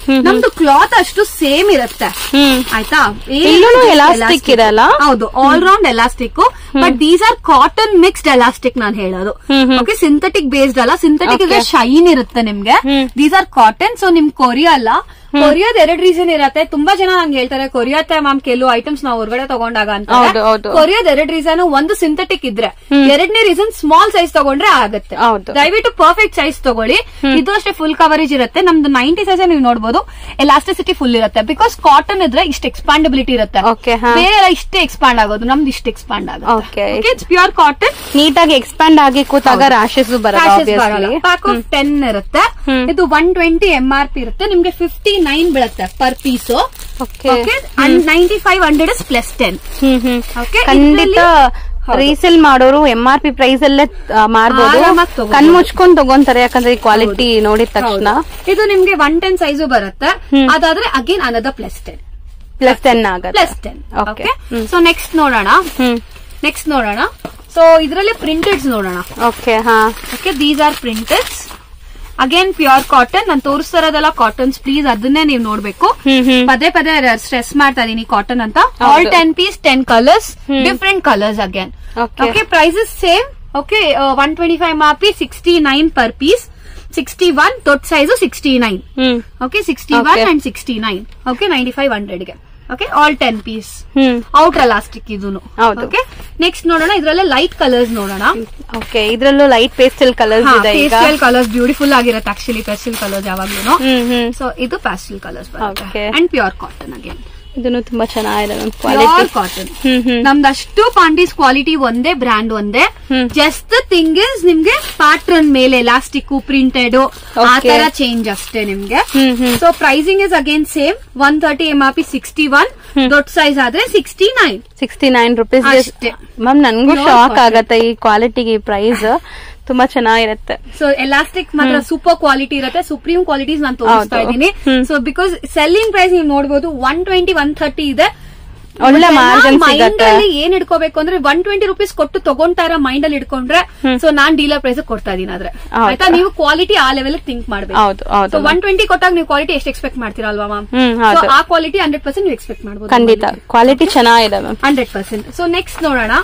ನಮ್ದು ಕ್ಲಾತ್ ಅಷ್ಟು ಸೇಮ್ ಇರುತ್ತೆ ಹ್ಮ್ ಆಯ್ತಾ ಇಲ್ಲೂನು elastic ಇರಲ್ಲ? ಹೌದು all round elastic but these are cotton mixed elastic ನಾನು ಹೇಳೋದು ಓಕೆ ಸಿಂಥೆಟಿಕ್ ಬೇಸ್ಡ್ ಅಲ್ಲ ಸಿಂಥೆಟಿಕ್ ಇದ್ರೆ ಶೈನ್ ಇರುತ್ತೆ ನಿಮ್ಗೆ ದೀಸ್ ಆರ್ ಕಾಟನ್ ಸೊ ನಿಮ್ ಕೊರಿಯಾ ಅಲ್ಲ ಕೊರಿಯಾದ ಎರಡ್ ರೀಸನ್ ಇರತ್ತೆ ತುಂಬಾ ಜನ ನಂಗೆ ಹೇಳ್ತಾರೆ ಕೊರಿಯಾತೆ ಮ್ಯಾಮ್ ಕೆಲವು ಐಟಮ್ಸ್ ನಾವು ಹೊರಗಡೆ ತಗೊಂಡಾಗ ಅಂತ ಹೌದು, ಹೌದು. ಕೊರಿಯಾದ ಎರಡ್ ರೀಸನ್ ಒಂದು ಸಿಂಥೆಟಿಕ್ ಇದ್ರೆ ಎರಡನೇ ರೀಸನ್ ಸ್ಮಾಲ್ ಸೈಜ್ ತಗೊಂಡ್ರೆ ಆಗುತ್ತೆ ಹೌದು. ದಯವಿಟ್ಟು ಪರ್ಫೆಕ್ಟ್ ಸೈಜ್ ತಗೊಳ್ಳಿ ಇದು ಅಷ್ಟೇ ಫುಲ್ ಕವರೇಜ್ ಇರುತ್ತೆ ನಮ್ದು ನೈಂಟಿ ಸೈಜ್ ನೀವು ನೋಡಬಹುದು ಎಲಾಸ್ಟಿಸಿಟಿ ಫುಲ್ ಇರುತ್ತೆ ಬಿಕಾಸ್ ಕಾಟನ್ ಇದ್ರೆ ಇಷ್ಟು ಎಕ್ಸ್ಪಾಂಡಬಿಲಿಟಿ ಇರುತ್ತೆ Okay, ಹಾ. ಬೇರೆ ಎಲ್ಲ ಇಷ್ಟೇ ಎಕ್ಸ್ಪಾಂಡ್ ಆಗೋದು ನಮ್ದು ಇಷ್ಟು ಎಕ್ಸ್ಪಾಂಡ್ Okay. ಆಗುತ್ತೆ ಇಟ್ಸ್ ಪ್ಯೂರ್ ಕಾಟನ್ ನೀಟಾಗಿ ಎಕ್ಸ್ಪ್ಯಾಂಡ್ ಆಗಿ ಕೂತಾಗ ರಾಶಸ್ ಬರಲ್ಲ ಆಬ್ವಿಯಸ್ಲಿ ಪ್ಯಾಕ್ ಆಫ್ ಟೆನ್ ಇರುತ್ತೆ ಇದು one twenty M R P ಇರುತ್ತೆ ನಿಮ್ಗೆ ಫಿಫ್ಟಿ ನೈನ್ ಬೀಳುತ್ತೆ per piece okay ninety five hundred is plus ten hmm hmm Okay, ಖಂಡಿತ ಇದ್ರಲ್ಲಿ- ರೀಸೇಲ್ ಮಾಡೋರು ಎಂ ಆರ್ ಪಿ ಪ್ರೈಸ್ ಅಲ್ಲೇ ಆ, ಮಾರ್ಬೋದು ಆರಾಮಾಗ್ ತಗೋಬೋದು. ಕಣ್ ಮುಚ್ಕೊಂಡ್ ತಗೊಂತಾರೆ ಯಾಕಂದ್ರೆ ಕ್ವಾಲಿಟಿ ನೋಡಿದ ತಕ್ಷಣ ಇದು ನಿಮ್ಗೆ ಒನ್ ಟೆನ್ ಸೈಜು ಬರುತ್ತೆ ಅದಾದ್ರೆ again another plus ten plus ten ಆಗತ್ತೆ plus ten okay okay so next ನೋಡೋಣ ಹ್ಮ್ ನೆಕ್ಸ್ಟ್ ನೋಡೋಣ ಸೊ ಇದರಲ್ಲಿ ಪ್ರಿಂಟೆಡ್ಸ್ ನೋಡೋಣ ಓಕೆ ಹಾ okay these are printeds again pure cotton ನಾನು ತೋರಿಸ್ತಾ ಇರೋದೆಲ್ಲ ಕಾಟನ್ಸ್ ಪ್ಲೀಸ್ ಅದನ್ನೇ ನೀವು ನೋಡ್ಬೇಕು ಹ್ಮ್ ಹ್ಮ್ ಪದೇ ಪದೇ ಸ್ಟ್ರೆಸ್ ಮಾಡ್ತಾ ಇದೀನಿ ಕಾಟನ್ ಅಂತ all ten piece ten colours different colours again Okay. Okay prices same okay one twenty five ಮಾಪಿ sixty nine per piece sixty one ದೊಡ್ಡ size sixty nine hmm okay sixty one Okay. And sixty nine okay ninety five ಹಂಡ್ರೆಡ್ಗೆ okay all ten piece hmm outer elastic ಇದೂನು ಹೌದು. ಓಕೆ ನೆಕ್ಸ್ಟ್ ನೋಡೋಣ ಇದ್ರಲ್ಲೇ ಲೈಟ್ ಕಲರ್ಸ್ ನೋಡೋಣ ಓಕೆ ಇದ್ರಲ್ಲೂ ಲೈಟ್ ಪೇಸ್ಟಲ್ ಕಲರ್ಸ್ ಇದೆ ಈಗ ಪೇಸ್ಟಲ್ ಕಲರ್ಸ್ ಬ್ಯೂಟಿಫುಲ್ ಆಗಿರುತ್ತೆ ಆಕ್ಚುಲಿ ಪೇಸ್ಟಲ್ ಕಲರ್ಸ್ ಯಾವಾಗ್ಲೂ ಹ್ಮ್ ಹ್ಮ್ ಸೊ ಇದು ಪ್ಯಾಸ್ಟಲ್ ಕಲರ್ಸ್ ಬರುತ್ತೆ Okay. And pure cotton again ಇದನ್ನು ತುಂಬಾ ಚೆನ್ನಾಗಿದೆ ma'am pure quality cotton hmm hmm ನಮ್ದಷ್ಟು ಪಾಂಡೀಸ್ ಕ್ವಾಲಿಟಿ ಒಂದೇ ಬ್ರ್ಯಾಂಡ್ ಒಂದೇ ಹ್ಮ್. ಜಸ್ಟ್ ಥಿಂಗ್ ಇಸ್ ನಿಮ್ಗೆ ಪ್ಯಾಟ್ರನ್ ಮೇಲೆ ಎಲಾಸ್ಟಿಕ್ ಪ್ರಿಂಟೆಡ್ ಆ Okay. ತರ ಚೇಂಜ್ ಅಷ್ಟೇ ನಿಮ್ಗೆ ಹ್ಮ್ ಹ್ಮ್ so pricing is again same one thirty M R P sixty one ದೊಡ್ಡ ಸೈಜ್ ಆದ್ರೆ sixty nine sixty nine rupees ಅಷ್ಟೇ. ಮ್ಯಾಮ್ ನನ್ಗೂ Pure ಶಾಕ್ cotton. ಆಗತ್ತೆ ಈ ಕ್ವಾಲಿಟಿಗೆ ಪ್ರೈಸ್ ತುಂಬಾ ಚೆನ್ನಾಗಿರುತ್ತೆ ಸೊ ಎಲಾಸ್ಟಿಕ್ ಮಾತ್ರ ಸೂಪರ್ ಕ್ವಾಲಿಟಿ ಇರುತ್ತೆ ಸುಪ್ರೀಂ ಕ್ವಾಲಿಟೀಸ್ ನಾನು ತೋರಿಸ್ತಾ ಹೌದು. ಇದ್ದೀನಿ hmm. So because selling price ನೀವು ನೋಡಬಹುದು ಒನ್ ಟ್ವೆಂಟಿ ಒನ್ ಥರ್ಟಿ ಇದೆ ಒಳ್ಳೆ margin ಮೈಂಡ್ ಸಿಗತ್ತೆ. ಅಲ್ಲಿ ಏನ್ ಇಟ್ಕೋಬೇಕು ಅಂದ್ರೆ ಒನ್ ಟ್ವೆಂಟಿ ರುಪೀಸ್ ಕೊಟ್ಟು ತಗೊಂತಾರ ಮೈಂಡ್ ಅಲ್ಲಿ ಇಟ್ಕೊಂಡ್ರೆ ಸೊ ನಾನ್ ಡೀಲರ್ ಪ್ರೈಸ್ ಕೊಡ್ತಾ ಇದೀನಿ ಆದ್ರೆ ಹೌದು. ಆಯ್ತಾ ನೀವು ಕ್ವಾಲಿಟಿ ಆ ಲೆವೆಲ್ ಥಿಂಕ್ ಮಾಡ್ಬೇಕು ಹೌದು ಹೌದು ಸೊ ಒನ್ ಟ್ವೆಂಟಿ ಕೊಟ್ಟಾಗ ನೀವು ಕ್ವಾಲಿಟಿ ಎಷ್ಟು ಎಕ್ಸ್ಪೆಕ್ಟ್ ಮಾಡ್ತೀರಾ ಅಲ್ವಾ ಮ್ಯಾಮ್ ಹ್ಮ್ ಸೊ ಹೌದು ಆ ಕ್ವಾಲಿಟಿ ಹಂಡ್ರೆಡ್ ಪರ್ಸೆಂಟ್ ನೀವು ಎಕ್ಸ್ಪೆಕ್ಟ್ ಮಾಡಬಹುದು ಖಂಡಿತ ಕ್ವಾಲಿಟಿ ಚೆನ್ನಾಗಿದೆ ma'am hundred percent so next ನೋಡೋಣ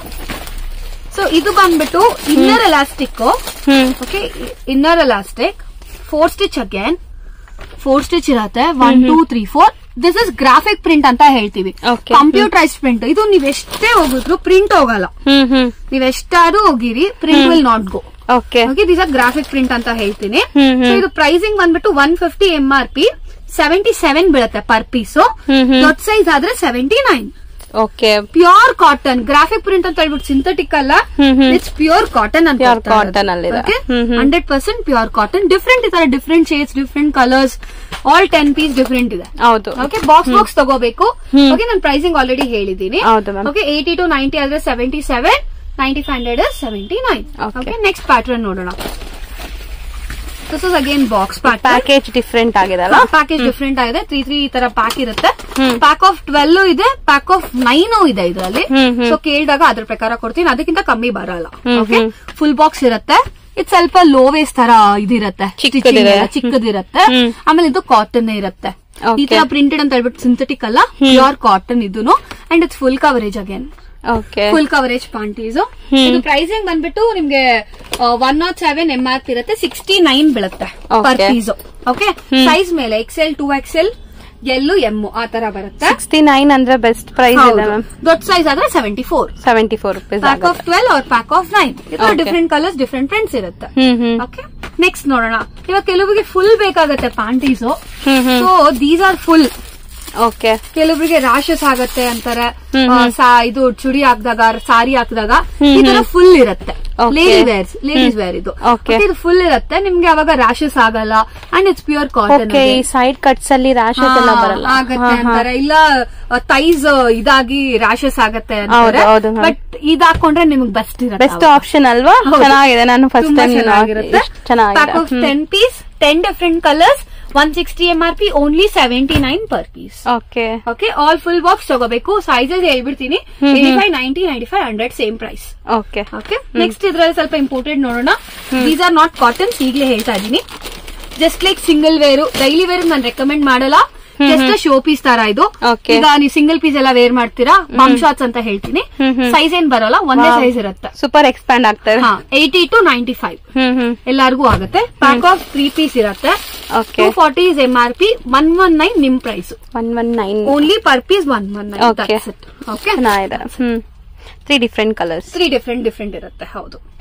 ಸೊ ಇದು ಬಂದ್ಬಿಟ್ಟು inner elastic hmm okay inner elastic four stitch again four stitch ಇರತ್ತೆ one two three four this is graphic print ಅಂತ ಹೇಳ್ತೀವಿ Okay. ಕಂಪ್ಯೂಟರೈಸ್ ಪ್ರಿಂಟ್ ಇದು ನೀವ್ ಎಷ್ಟೇ ಹೋಗಿದ್ರು ಪ್ರಿಂಟ್ ಹೋಗಲ್ಲ ಹ್ಮ್ ಹ್ಮ್ ನೀವ್ ಎಷ್ಟಾದ್ರೂ ಹೋಗಿರಿ print will not go okay okay this are graphic print ಅಂತ ಹೇಳ್ತೀನಿ ಹ್ಮ್, ಹ್ಮ್. So ಇದು ಪ್ರೈಸಿಂಗ್ ಬಂದ್ಬಿಟ್ಟು one fifty M R P seventy seven ಬೀಳುತ್ತೆ ಪರ್ ಪೀಸ್ ಹ್ಮ್, ಹ್ಮ್. ದೊಡ್ಡ ಸೈಜ್ ಆದ್ರೆ seventy nine okay pure cotton graphic print ಅಂತ ಹೇಳ್ಬಿಟ್ಟು ಸಿಂಥೆಟಿಕ್ ಅಲ್ಲ hmm, hmm. It's pure cotton ಅಂತ Pure cotton ಅಲ್ಲಿದೆ. Hmm, hmm. Hundred percent pure cotton different ಇದಾರೆ different shades different colours all ten piece different ಇದೆ ಹೌದು ಓಕೆ ಬಾಕ್ಸ್ ಬಾಕ್ಸ್ ತಗೋಬೇಕು ಓಕೆ ನಾನು ಪ್ರೈಸಿಂಗ್ ಆಲ್ರೆಡಿ ಹೇಳಿದ್ದೀನಿ ಹೌದು ma'am. Okay eighty two ninety ಆದ್ರೆ seventy seven ninety five hundred seventy nine Okay. Okay next pattern ನೋಡೋಣ this is again box pattern package different ಆಗಿದೆ ಅಲ್ಲ ಪ್ಯಾಕೇಜ್ ಡಿಫ್ರೆಂಟ್ ಆಗಿದೆ ತ್ರೀ ತ್ರೀ ತರ ಪ್ಯಾಕ್ ಇರುತ್ತೆ ಹ್ಮ್. ಪ್ಯಾಕ್ ಆಫ್ ಟ್ವೆಲ್ ಇದೆ ಪ್ಯಾಕ್ ಆಫ್ ನೈನ್ ಇದೆ ಇದರಲ್ಲಿ ಹ್ಮ್, ಹ್ಮ್. ಸೊ ಕೇಳಿದಾಗ ಅದ್ರ ಪ್ರಕಾರ ಕೊಡ್ತೀನಿ ಅದಕ್ಕಿಂತ ಕಮ್ಮಿ ಬರಲ್ಲ hmm, okay hmm. Full box ಇರುತ್ತೆ ಇದು ಸ್ವಲ್ಪ ಲೋ ವೇಸ್ ತರ ಇದಿರುತ್ತೆ ಚಿಕ್ಕದಿದೆ. Stitching ಎಲ್ಲ ಚಿಕ್ಕದಿರುತ್ತೆ ಹ್ಮ್. ಆಮೇಲೆ ಇದು ಕಾಟನ್ ಇರುತ್ತೆ ಈ Okay. ತರ ಪ್ರಿಂಟೆಡ್ ಅಂತ ಹೇಳ್ಬಿಟ್ಟು ಸಿಂಥೆಟಿಕ್ ಅಲ್ಲ ಪ್ಯೂರ್ ಕಾಟನ್ ಇದೂನು and it's full coverage again okay full coverage panties hmm. ಇದು ಪ್ರೈಸಿಂಗ್ ಬಂದ್ಬಿಟ್ಟು ನಿಮ್ಗೆ one nought seven M R P ಇರುತ್ತೆ ಸಿಕ್ಸ್ಟಿ ನೈನ್ ಬೀಳುತ್ತೆ per Okay. Piece okay size ಮೇಲೆ XL two XL L M ಆ ತರ ಬರುತ್ತೆ ಸಿಕ್ಸ್ಟಿ ನೈನ್ ಅಂದ್ರೆ ಬೆಸ್ಟ್ ಪ್ರೈಸ್ ಇದೆ ಮ್ಯಾಮ್ ದೊಡ್ಡ ಸೈಜ್ ಆದ್ರೆ seventy four seventy four rupees pack of twelve or pack of nine Okay. Different colours different prints ಇರುತ್ತೆ ಹ್ಮ್ ಹ್ಮ್ ಓಕೆ ನೆಕ್ಸ್ಟ್ ನೋಡೋಣ ಇವಾಗ ಕೆಲವರಿಗೆ ಫುಲ್ ಬೇಕಾಗತ್ತೆ panties hmm hmm so these are full okay ಕೆಲವರಿಗೆ ರ್ಯಾಶಸ್ ಆಗತ್ತೆ ಅಂತಾರೆ ಹ್ಮ್, ಆ, ಸಾ- ಇದು ಚುಡಿ ಹಾಕಿದಾಗ ಸಾರಿ ಹಾಕಿದಾಗ ಹ್ಮ್, ಈ ತರ ಫುಲ್ ಇರುತ್ತೆ Okay. Lady wears ladies wear ಇದು Okay. Okay, ಇದು ಫುಲ್ ಇರುತ್ತೆ ನಿಮ್ಗೆ ಅವಾಗ ರ್ಯಾಶಸ್ ಆಗಲ್ಲ and it's pure cotton okay ಈ ಸೈಡ್ ಕಟ್ಸ್ ಅಲ್ಲಿ ರ್ಯಾಶಸ್ ಎಲ್ಲ ಬರಲ್ಲ ಆಗತ್ತೆ ಹಾ, ಹಾ. ಅಂತಾರೆ ಇಲ್ಲ ತೈಸ್ ಇದಾಗಿ ರ್ಯಾಶಸ್ ಆಗತ್ತೆ ಹೌದು, ಹೌದು, ma'am. ಬಟ್ ಇದ್ ಹಾಕೊಂಡ್ರೆ ನಿಮ್ಗೆ ಬೆಸ್ಟ್ ಇರುತ್ತೆ ಬೆಸ್ಟ್ ಆಪ್ಷನ್ ಅಲ್ವಾ ಹೌದು. ಚೆನ್ನಾಗಿದೆ ನಾನು ಫಸ್ಟ್ ತುಂಬಾ ಟೈಮ್ ಚೆನ್ನಾಗಿರುತ್ತೆ ಪ್ಯಾಕ್ ಆಫ್ ಚೆನ್ನಾಗಿದೆ ten piece ten different colours one sixty M R P only seventy nine per piece okay okay all full box ತಗೋಬೇಕು ಸೈಜಸ್ ಹೇಳ್ಬಿಡ್ತೀನಿ eighty five ninety ninety five hundred same price okay okay next ಇದ್ರಲ್ಲಿ ಸ್ವಲ್ಪ ಇಂಪೋರ್ಟೆಡ್ ನೋಡೋಣ ದೀಸ್ ಆರ್ ನಾಟ್ ಕಾಟನ್ಸ್ ಈಗಲೇ ಹೇಳ್ತಾ ಇದ್ದೀನಿ just like single wear daily wear ನಾನು ರೆಕಮೆಂಡ್ ಮಾಡಲ್ಲ ಜಸ್ಟ್ ಶೋ ಪೀಸ್ ತರ ಇದು Okay. ಈಗ ನೀವು ಸಿಂಗಲ್ ಪೀಸ್ ಎಲ್ಲ ವೇರ್ ಮಾಡ್ತೀರಾ ಬಮ್ ಶಾರ್ಟ್ಸ್ ಅಂತ ಹೇಳ್ತೀನಿ ಸೈಜ್ ಏನ್ ಬರಲ್ಲ ಒಂದೇ ಸೈಜ್ ಇರುತ್ತೆ ಸೂಪರ್ ಎಕ್ಸ್ಪ್ಯಾಂಡ್ ಆಗ್ತದೆ ಹಾ eighty two ninety five hmm hmm ಎಲ್ಲಾರ್ಗೂ ಆಗುತ್ತೆ ಪ್ಯಾಕ್ ಆಫ್ ತ್ರೀ ಪೀಸ್ ಇರುತ್ತೆ okay two forty is M R P one one nine ನಿಮ್ price one one nine only per piece one one nine Okay. Okay ಚೆನ್ನಾಗಿದೆ hmm three different colours three different different ಇರುತ್ತೆ ಹೌದು